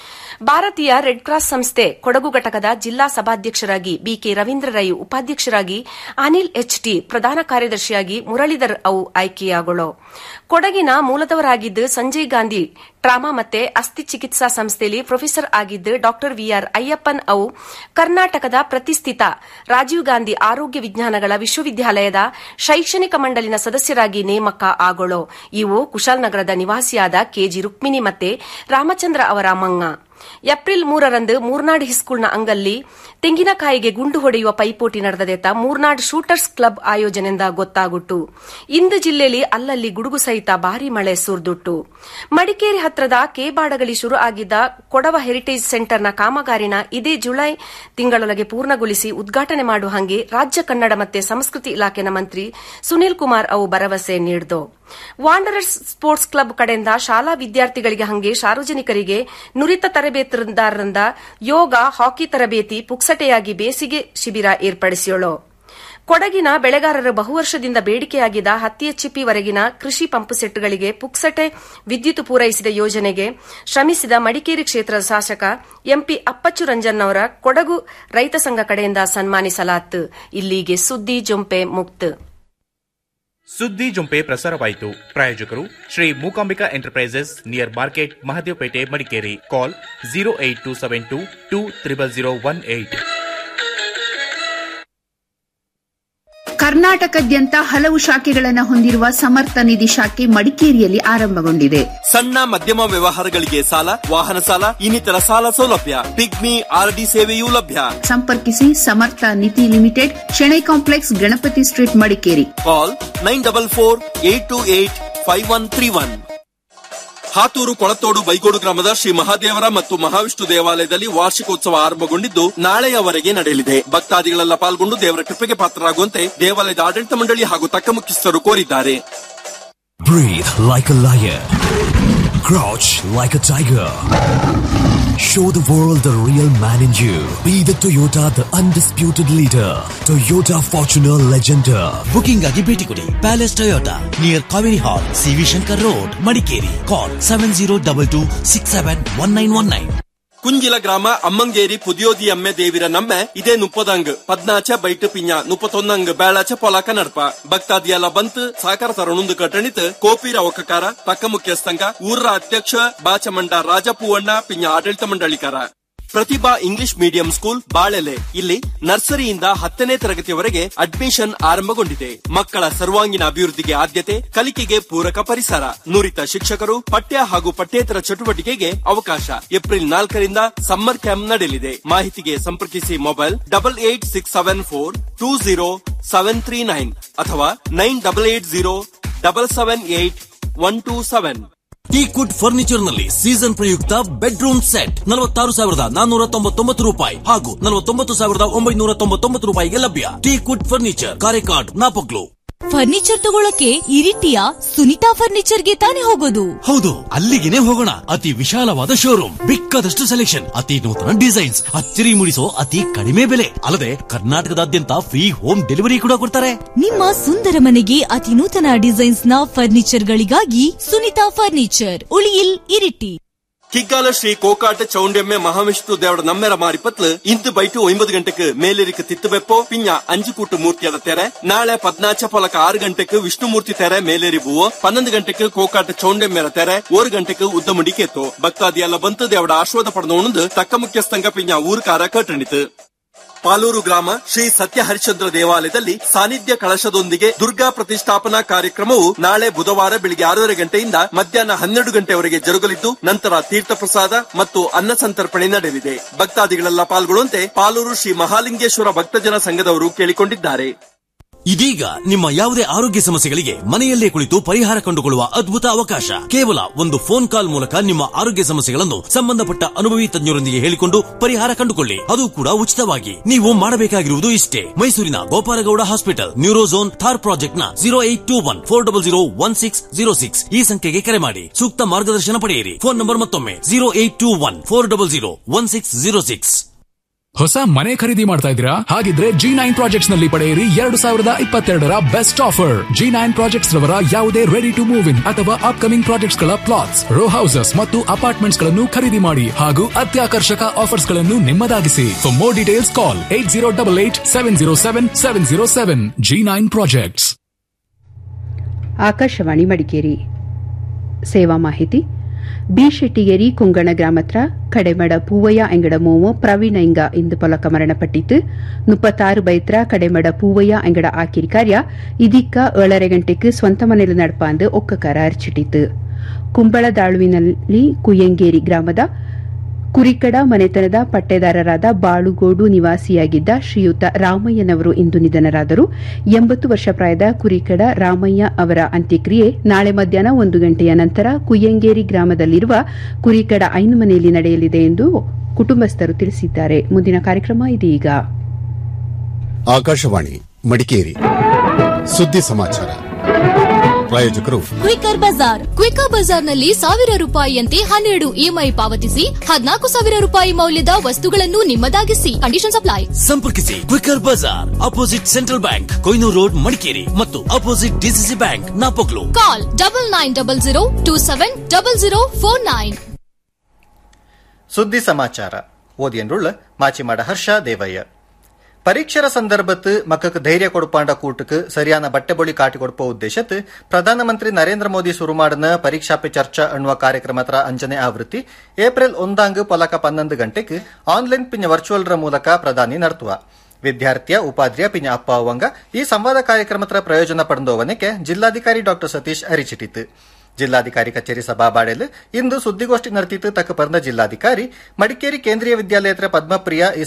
ಭಾರತೀಯ ರೆಡ್ ಕ್ರಾಸ್ ಸಂಸ್ಥೆ ಕೊಡಗು ಘಟಕದ ಜಿಲ್ಲಾ ಸಭಾಧ್ಯಕ್ಷರಾಗಿ ಬಿಕೆ ರವೀಂದ್ರ ರೈ ಉಪಾಧ್ಯಕ್ಷರಾಗಿ ಅನಿಲ್ ಎಚ್ಟಿ ಪ್ರಧಾನ ಕಾರ್ಯದರ್ಶಿಯಾಗಿ ಮುರಳೀಧರ್ ಅವು ಆಯ್ಕೆಯಾಗಳು ಕೊಡಗಿನ ಮೂಲದವರಾಗಿದ್ದು ಸಂಜಯ್ ಗಾಂಧಿ ಟ್ರಾಮಾ ಮತ್ತೆ ಅಸ್ಥಿ ಚಿಕಿತ್ಸಾ ಸಂಸ್ಥೆಯಲ್ಲಿ ಪ್ರೊಫೆಸರ್ ಆಗಿದ್ದು ಡಾ ವಿಆರ್ ಅಯ್ಯಪ್ಪನ್ ಅವು ಕರ್ನಾಟಕದ ಪ್ರತಿಷ್ಠಿತ ರಾಜೀವ್ ಗಾಂಧಿ ಆರೋಗ್ಯ ವಿಜ್ಞಾನಗಳ ವಿಶ್ವವಿದ್ಯಾಲಯದ ಶೈಕ್ಷಣಿಕ ಮಂಡಳಿನ ಸದಸ್ಯರಾಗಿ ನೇಮಕ ಆಗೋಳು ಇವು ಕುಶಾಲನಗರದ ನಿವಾಸಿಯಾದ ಕೆಜಿ ರುಕ್ಮಿಣಿ ಮತ್ತೆ ರಾಮಚಂದ್ರ ಅವರ ಮಂಗ ಏಪ್ರಿಲ್ ಮೂರರಂದು ಮೂರ್ನಾಡ್ ಹಿಸ್ಕೂಲ್ನ ಅಂಗಲ್ಲಿ ತೆಂಗಿನಕಾಯಿಗೆ ಗುಂಡು ಹೊಡೆಯುವ ಪೈಪೋಟಿ ನಡೆದದೇತ ಮೂರ್ನಾಡ್ ಶೂಟರ್ಸ್ ಕ್ಲಬ್ ಆಯೋಜನೆಯಿಂದ ಗೊತ್ತಾಗುಟ್ಟು ಇಂದು ಜಿಲ್ಲೆಯಲ್ಲಿ ಅಲ್ಲಲ್ಲಿ ಗುಡುಗು ಸಹಿತ ಭಾರೀ ಮಳೆ ಸುರಿದುಟ್ಟು ಮಡಿಕೇರಿ ಹತ್ರದ ಕೇಬಾಡಗಲಿ ಶುರು ಆಗಿದ್ದ ಕೊಡವ ಹೆರಿಟೇಜ್ ಸೆಂಟರ್ನ ಕಾಮಗಾರಿನ ಇದೇ ಜುಲೈ ತಿಂಗಳೊಳಗೆ ಪೂರ್ಣಗೊಳಿಸಿ ಉದ್ಘಾಟನೆ ಮಾಡುವ ಹಂಗೆ ರಾಜ್ಯ ಕನ್ನಡ ಮತ್ತೆ ಸಂಸ್ಕೃತಿ ಇಲಾಖೆನ ಮಂತ್ರಿ ಸುನೀಲ್ ಕುಮಾರ್ ಅವು ಭರವಸೆ ನೀಡಿದು ವಾಂಡರರ್ಸ್ ಸ್ಪೋರ್ಟ್ಸ್ ಕ್ಲಬ್ ಕಡೆಯಿಂದ ಶಾಲಾ ವಿದ್ಯಾರ್ಥಿಗಳಿಗೆ ಹಂಗೆ ಸಾರ್ವಜನಿಕರಿಗೆ ನುರಿತ ತರಬೇತುದಾರರಿಂದ ಯೋಗ ಹಾಕಿ ತರಬೇತಿ ಪುಕ್ಸಟೆಯಾಗಿ ಬೇಸಿಗೆ ಶಿಬಿರ ಏರ್ಪಡಿಸಿಯೋಳು ಕೊಡಗಿನ ಬೆಳೆಗಾರರ ಬಹುವರ್ಷದಿಂದ ಬೇಡಿಕೆಯಾಗಿದ್ದ ಹತ್ತಿಯಚ್ಚಿಪಿವರೆಗಿನ ಕೃಷಿ ಪಂಪ್ ಸೆಟ್ಗಳಿಗೆ ಪುಕ್ಸಟೆ ವಿದ್ಯುತ್ ಪೂರೈಸಿದ ಯೋಜನೆಗೆ ಶ್ರಮಿಸಿದ ಮಡಿಕೇರಿ ಕ್ಷೇತ್ರದ ಶಾಸಕ ಎಂಪಿ ಅಪ್ಪಚ್ಚು ರಂಜನ್ ಅವರ ಕೊಡಗು ರೈತ ಸಂಘ ಕಡೆಯಿಂದ ಸನ್ಮಾನಿಸಲಾಯಿತು ಇಲ್ಲಿಗೆ ಸುದ್ದಿ ಜೊಂಪೆ ಮುಕ್ತ ಸುದ್ದಿ ಜೊಂಪೆ ಪ್ರಸಾರವಾಯಿತು ಪ್ರಾಯೋಜಕರು Shri Mookambika enterprises near market Mahadevapete Madikeri call zero eight two seven two two triple zero one eight ಕರ್ನಾಟಕದ್ಯಂತ ಹಲವು ಶಾಖೆಗಳನ್ನು ಹೊಂದಿರುವ ಸಮರ್ಥ ನಿಧಿ ಶಾಖೆ ಮಡಿಕೇರಿಯಲ್ಲಿ ಆರಂಭಗೊಂಡಿದೆ ಸಣ್ಣ ಮಧ್ಯಮ ವ್ಯವಹಾರಗಳಿಗೆ ಸಾಲ ವಾಹನ ಸಾಲ ಇನ್ನಿತರ ಸಾಲ ಸೌಲಭ್ಯ ಪಿಗ್ಮಿ ಆರ್ಡಿ ಸೇವೆಯೂ ಲಭ್ಯ ಸಂಪರ್ಕಿಸಿ Samartha Nidhi limited Shenoy complex Ganapathi street Madikeri call nine double four eight two eight five one three one Hathur Kolathodu Baigodu ಗ್ರಾಮದ ಶ್ರೀ ಮಹಾದೇವರ ಮತ್ತು ಮಹಾವಿಷ್ಣು ದೇವಾಲಯದಲ್ಲಿ ವಾರ್ಷಿಕೋತ್ಸವ ಆರಂಭಗೊಂಡಿದ್ದು ನಾಳೆಯವರೆಗೆ ನಡೆಯಲಿದೆ ಭಕ್ತಾದಿಗಳೆಲ್ಲ ಪಾಲ್ಗೊಂಡು ದೇವರ ಕೃಪೆಗೆ ಪಾತ್ರರಾಗುವಂತೆ ದೇವಾಲಯದ ಆಡಳಿತ ಮಂಡಳಿ ಹಾಗೂ ತಕ್ಕ ಮುಖ್ಯಸ್ಥರು ಕೋರಿದ್ದಾರೆ Breathe like a lion. Crouch like a tiger. Show the world the real man in you. Be the Toyota, the undisputed leader. Toyota Fortuner Legender. Booking ಆಗಿ ಭೇಟಿ ಕೊಡಿ palace Toyota near Kaveri hall CV Shankar road Madikeri call seven zero double two six seven one nine one nine Kunjila ಗ್ರಾಮ ಅಮ್ಮಂಗೇರಿ ಪುದಿಯೋದಿ ಅಮ್ಮೆ ದೇವಿರ ನಮ್ಮೆ ಇದೇ ನುಪ್ಪದಂಗ್ ಪದ್ನಾಚ ಬೈಟ್ ಪಿಂಜ ನುಪ್ಪತ್ತೊಂದಂಗ್ ಬೇಳಾಚ ಪೊಲಾಕ ನಡ್ಪ ಭಕ್ತಾದಿಯೆಲ್ಲ ಬಂತ್ ಸಾಕಾರ ತರಣುಂದು ಕಟ್ಟಣಿತ್ ಕೋಪೀರ ಒಕ್ಕಕಾರ ತಕ್ಕ ಮುಖ್ಯಸ್ಥಂಗ ಊರ್ರ ಅಧ್ಯಕ್ಷ ಬಾಚಮಂಡ ರಾಜಪೂವಣ್ಣ ಪಿಂಜ ಆಡಳಿತ ಮಂಡಳಿಕಾರ Prathibha English medium school Balele ಇಲ್ಲಿ ನರ್ಸರಿಯಿಂದ ಹತ್ತನೇ ತರಗತಿಯವರೆಗೆ ಅಡ್ಮಿಷನ್ ಆರಂಭಗೊಂಡಿದೆ ಮಕ್ಕಳ ಸರ್ವಾಂಗೀಣ ಅಭಿವೃದ್ಧಿಗೆ ಆದ್ಯತೆ ಕಲಿಕೆಗೆ ಪೂರಕ ಪರಿಸರ ನುರಿತ ಶಿಕ್ಷಕರು ಪಠ್ಯ ಹಾಗೂ ಪಠ್ಯೇತರ ಚಟುವಟಿಕೆಗೆ ಅವಕಾಶ ಏಪ್ರಿಲ್ ನಾಲ್ಕರಿಂದ ಸಮ್ಮರ್ ಕ್ಯಾಂಪ್ ನಡೆಯಲಿದೆ ಮಾಹಿತಿಗೆ ಸಂಪರ್ಕಿಸಿ mobile double eight six seven four two zero seven three nine ಅಥವಾ nine double eight zero double seven eight one two seven teakwood furniture ನಲ್ಲಿ ಸೀಸನ್ ಪ್ರಯುಕ್ತ ಬೆಡ್ರೂಮ್ ಸೆಟ್ ನಲವತ್ತಾರು ಸಾವಿರದ ನಾನ್ನೂರ ತೊಂಬತ್ತೊಂಬತ್ತು ರೂಪಾಯಿ ಹಾಗೂ ನಲವತ್ತೊಂಬತ್ತು ಸಾವಿರದ ಒಂಬೈನೂರ ತೊಂಬತ್ತೊಂಬತ್ತು ರೂಪಾಯಿಗೆ ಲಭ್ಯ teakwood furniture Karekad Napoklu furniture ತಗೊಳಕ್ಕೆ ಇರಿಟಿಯ ಸುನಿತಾ ಫರ್ನಿಚರ್ಗೆ ತಾನೇ ಹೋಗೋದು ಹೌದು ಅಲ್ಲಿಗೆನೆ ಹೋಗೋಣ ಅತಿ ವಿಶಾಲವಾದ ಶೋರೂಮ್ ಬಿಕ್ಕದಷ್ಟು ಸೆಲೆಕ್ಷನ್ ಅತಿ ನೂತನ ಡಿಸೈನ್ಸ್ ಅಚ್ಚರಿ ಮೂಡಿಸೋ ಅತಿ ಕಡಿಮೆ ಬೆಲೆ ಅಲ್ಲದೆ ಕರ್ನಾಟಕದಾದ್ಯಂತ ಫ್ರೀ ಹೋಮ್ ಡೆಲಿವರಿ ಕೂಡ ಕೊಡ್ತಾರೆ ನಿಮ್ಮ ಸುಂದರ ಮನೆಗೆ ಅತಿ ನೂತನ ಡಿಸೈನ್ಸ್ ನ ಫರ್ನಿಚರ್ ಗಳಿಗಾಗಿ ಸುನಿತಾ ಫರ್ನಿಚರ್ ಉಳಿಯಿಲ್ ಇರಿಟಿ ಕಿಗ್ಗಾಲ ಶ್ರೀ ಕೋಕಾಟ ಚೌಂಡೆಮ್ಮೆ ಮಹಾವಿಷ್ಣು ದೇವರ ನಮ್ಮೆರ ಮಾರಿಪತ್ಲು ಇಂದು ಬೈಟು ಒಂಬತ್ತು ಗಂಟೆಗೆ ಮೇಲೇರಿಕ ತಿತ್ತುಬೆಪ್ಪೋ ಪಿಂಜ ಅಂಜು ಕೂಟು ಮೂರ್ತಿಯದ ತೆರೆ ನಾಳೆ ಪದ್ನಾಚ ಪೊಲಕ ಆರು ಗಂಟೆಗೆ ವಿಷ್ಣು ಮೂರ್ತಿ ತೆರೆ ಮೇಲೇರಿ ಬೂವು ಪನ್ನೊಂದು ಗಂಟೆಗೆ ಕೋಕಾಟ ಚೌಂಡೆಮ್ಮೆರ ತೆರೆ ಓರು ಗಂಟೆಗೆ ಉದ್ದಮುಡಿ ಕೇತು ಭಕ್ತಾದಿಯೆಲ್ಲ ಬಂತು ದೇವಡ ಆಶ್ವಾದ ಪಡೆದು ತಕ್ಕ ಮುಖ್ಯಸ್ಥಂಗ ಪಿಂಜ ಊರ್ಕಾರ ಕಟ್ಟಣಿತು ಪಾಲೂರು ಗ್ರಾಮ ಶ್ರೀ ಸತ್ಯ ಹರಿಶ್ಚಂದ್ರ ದೇವಾಲಯದಲ್ಲಿ ಸಾನ್ನಿಧ್ಯ ಕಳಶದೊಂದಿಗೆ ದುರ್ಗಾ ಪ್ರತಿಷ್ಠಾಪನಾ ಕಾರ್ಯಕ್ರಮವು ನಾಳೆ ಬುಧವಾರ ಬೆಳಿಗ್ಗೆ ಆರೂವರೆ ಗಂಟೆಯಿಂದ ಮಧ್ಯಾಹ್ನ ಹನ್ನೆರಡು ಗಂಟೆವರೆಗೆ ಜರುಗಲಿದ್ದು ನಂತರ ತೀರ್ಥ ಪ್ರಸಾದ ಮತ್ತು ಅನ್ನ ಸಂತರ್ಪಣೆ ನಡೆಯಲಿದೆ ಭಕ್ತಾದಿಗಳೆಲ್ಲ ಪಾಲ್ಗೊಳ್ಳುವಂತೆ ಪಾಲೂರು ಶ್ರೀ ಮಹಾಲಿಂಗೇಶ್ವರ ಭಕ್ತಜನ ಸಂಘದವರು ಕೇಳಿಕೊಂಡಿದ್ದಾರೆ ಇದೀಗ ನಿಮ್ಮ ಯಾವುದೇ ಆರೋಗ್ಯ ಸಮಸ್ಯೆಗಳಿಗೆ ಮನೆಯಲ್ಲೇ ಕುಳಿತು ಪರಿಹಾರ ಕಂಡುಕೊಳ್ಳುವ ಅದ್ಭುತ ಅವಕಾಶ ಕೇವಲ ಒಂದು ಫೋನ್ ಕಾಲ್ ಮೂಲಕ ನಿಮ್ಮ ಆರೋಗ್ಯ ಸಮಸ್ಯೆಗಳನ್ನು ಸಂಬಂಧಪಟ್ಟ ಅನುಭವಿ ತಜ್ಞರೊಂದಿಗೆ ಹೇಳಿಕೊಂಡು ಪರಿಹಾರ ಕಂಡುಕೊಳ್ಳಿ ಅದು ಕೂಡ ಉಚಿತವಾಗಿ ನೀವು ಮಾಡಬೇಕಾಗಿರುವುದು ಇಷ್ಟೇ ಮೈಸೂರಿನ ಗೋಪಾಲಗೌಡ ಹಾಸ್ಪಿಟಲ್ ನ್ಯೂರೋಝೋನ್ ಥಾರ್ ಪ್ರಾಜೆಕ್ಟ್ ನ zero eight two one four double zero one six zero six ಈ ಸಂಖ್ಯೆಗೆ ಕರೆ ಮಾಡಿ ಸೂಕ್ತ ಮಾರ್ಗದರ್ಶನ ಪಡೆಯಿರಿ ಫೋನ್ ನಂಬರ್ ಮತ್ತೊಮ್ಮೆ zero eight two one four double zero one six zero six ಹೊಸ ಮನೆ ಖರೀದಿ ಮಾಡ್ತಾ ಇದ್ದೀರಾ ಹಾಗಿದ್ರೆ ಜಿ ನೈನ್ ಪ್ರಾಜೆಕ್ಟ್ಸ್ ನಲ್ಲಿ ಪಡೆಯಿರಿ ಎರಡು ಸಾವಿರದ ಇಪ್ಪತ್ತೆರಡರ best offer G nine projects ರವರ ಯಾವುದೇ ರೆಡಿ ಟು ಮೂವ್ ಇನ್ ಅಥವಾ ಅಪ್ಕಮಿಂಗ್ ಪ್ರಾಜೆಕ್ಟ್ಸ್ ಗಳ ಪ್ಲಾಟ್ಸ್ ರೋ ಹೌಸಸ್ ಮತ್ತು ಅಪಾರ್ಟ್ಮೆಂಟ್ಸ್ ಗಳನ್ನು ಖರೀದಿ ಮಾಡಿ ಹಾಗೂ ಅತ್ಯಾಕರ್ಷಕ ಆಫರ್ಸ್ ಗಳನ್ನು ನಿಮ್ಮದಾಗಿಸಿ for more details call at zero double eight seven zero seven seven zero seven G nine projects Akashvani Madikeri ಸೇವಾ ಮಾಹಿತಿ ಬಿ ಶೆಟ್ಟಿಗೇರಿ ಕುಂಗಣ ಗ್ರಾಮತ್ರ ಕಡೆಮಡ ಪೂವಯ್ಯ ಎಂಗಡ ಮೋವು ಪ್ರವೀಣ ಇಂಗ ಇಂದು ಪೊಲಕ ಮರಣಪಟ್ಟಿತು ಮುಪ್ಪತ್ತಾರು ಬೈತ್ರ ಕಡೆಮಡ ಪೂವಯ್ಯ ಎಂಗಡ ಆಕಿರಿ ಕಾರ್ಯ ಇದೀಕ ಏಳರೆ ಗಂಟೆಗೆ ಸ್ವಂತ ಮನೆಯಲ್ಲಿ ನಡಪಾಂದು ಒಕ್ಕಕಾರ ಅರ್ಚಿಟ್ಟಿತು ಕುಂಬಳ ದಾಳುವಿನಲ್ಲಿ ಕುಯ್ಯಂಗೇರಿ ಗ್ರಾಮದ ಕುರಿಕಡ ಮನೆತನದ ಪಟ್ಟೆದಾರರಾದ ಬಾಳುಗೋಡು ನಿವಾಸಿಯಾಗಿದ್ದ ಶ್ರೀಯುತ ರಾಮಯ್ಯನವರು ಇಂದು ನಿಧನರಾದರು ಎಂಬತ್ತು ವರ್ಷ ಪ್ರಾಯದ ಕುರಿಕಡ ರಾಮಯ್ಯ ಅವರ ಅಂತ್ಯಕ್ರಿಯೆ ನಾಳೆ ಮಧ್ಯಾಹ್ನ ಒಂದು ಗಂಟೆಯ ನಂತರ ಕುಯ್ಯಂಗೇರಿ ಗ್ರಾಮದಲ್ಲಿರುವ ಕುರಿಕಡ ಐನು ಮನೆಯಲ್ಲಿ ನಡೆಯಲಿದೆ ಎಂದು ಕುಟುಂಬಸ್ಥರು ತಿಳಿಸಿದ್ದಾರೆ ಮುಂದಿನ ಕಾರ್ಯಕ್ರಮ ಇದೀಗ ಆಕಾಶವಾಣಿ ಮಡಿಕೇರಿ ಸುದ್ದಿ ಸಮಾಚಾರ ಪ್ರಾಯೋಜಕರು ಕ್ವಿಕರ್ ಬಜಾರ್ ಕ್ವಿಕರ್ ಬಜಾರ್ನಲ್ಲಿ ಸಾವಿರ ರೂಪಾಯಿಯಂತೆ ಹನ್ನೆರಡು ಇಎಂಐ ಪಾವತಿಸಿ ಹದಿನಾಲ್ಕು ಸಾವಿರ ರೂಪಾಯಿ ಮೌಲ್ಯದ ವಸ್ತುಗಳನ್ನು ನಿಮ್ಮದಾಗಿಸಿ ಕಂಡೀಷನ್ ಅಪ್ಲೈ ಸಂಪರ್ಕಿಸಿ ಕ್ವಿಕರ್ ಬಜಾರ್ opposite central bank Koinur road Madikeri ಮತ್ತು opposite DCC bank Napoklu call double nine double zero two seven double zero four nine ಸುದ್ದಿ ಸಮಾಚಾರ ಓದಿಯನ್ರುಳ್ಳ ಮಾಚಿಮಾಡ ಹರ್ಷ ದೇವಯ್ಯ ಪರೀಕ್ಷರ ಸಂದರ್ಭത്ത് ಮಕ್ಕൾക്ക് ಧೈರ್ಯ ಕೊಡುಪಾಂಡ ಕೂಟಕ್ಕೆ ಸರಿಯಾನ ಬಟ್ಟೆ ಬೊಳಿ ಕಾಟಿ ಕೊಡುವ ಉದ್ದೇಶತ್ ಪ್ರಧಾನಮಂತ್ರಿ ನರೇಂದ್ರ ಮೋದಿ ಶುರು ಮಾಡಿನ ಪರೀಕ್ಷಾ ಪೆ ಚರ್ಚಾ ಅನ್ನುವ ಕಾರ್ಯಕ್ರಮದ ಅಂಜನೆ ಆವೃತ್ತಿ ಏಪ್ರಿಲ್ ಒಂದಾಂಗ್ ಪೊಲಕ ಪನ್ನೊಂದು ಗಂಟೆಗೆ ಆನ್ಲೈನ್ ಪಿಂಜ ವರ್ಚುವಲ್ ರ ಮೂಲಕ ಪ್ರಧಾನಿ ನರ್ತುವ ವಿದ್ಯಾರ್ಥಿಯ ಉಪಾಧ್ಯಾಯ ಪಿಂಜ ಅಪ್ಪ ಅವಂಗ ಈ ಸಂವಾದ ಕಾರ್ಯಕ್ರಮದ ಪ್ರಯೋಜನ ಪಡೆದವನಕ್ಕೆ ಜಿಲ್ಲಾಧಿಕಾರಿ ಡಾಕ್ಟರ್ ಸತೀಶ್ ಅರಿಚಿಟಿತು ಜಿಲ್ಲಾಧಿಕಾರಿ ಕಚೇರಿ ಸಭಾಬಾಡೆಲ್ ಇಂದು ಸುದ್ದಿಗೋಷ್ಠಿ ನಡೆತಿತ್ತು ತಕ್ಕ ಪರ್ನ ಜಿಲ್ಲಾಧಿಕಾರಿ ಮಡಿಕೇರಿ ಕೇಂದ್ರೀಯ ವಿದ್ಯಾಲಯದ ಪದ್ಮಪ್ರಿಯ ಈ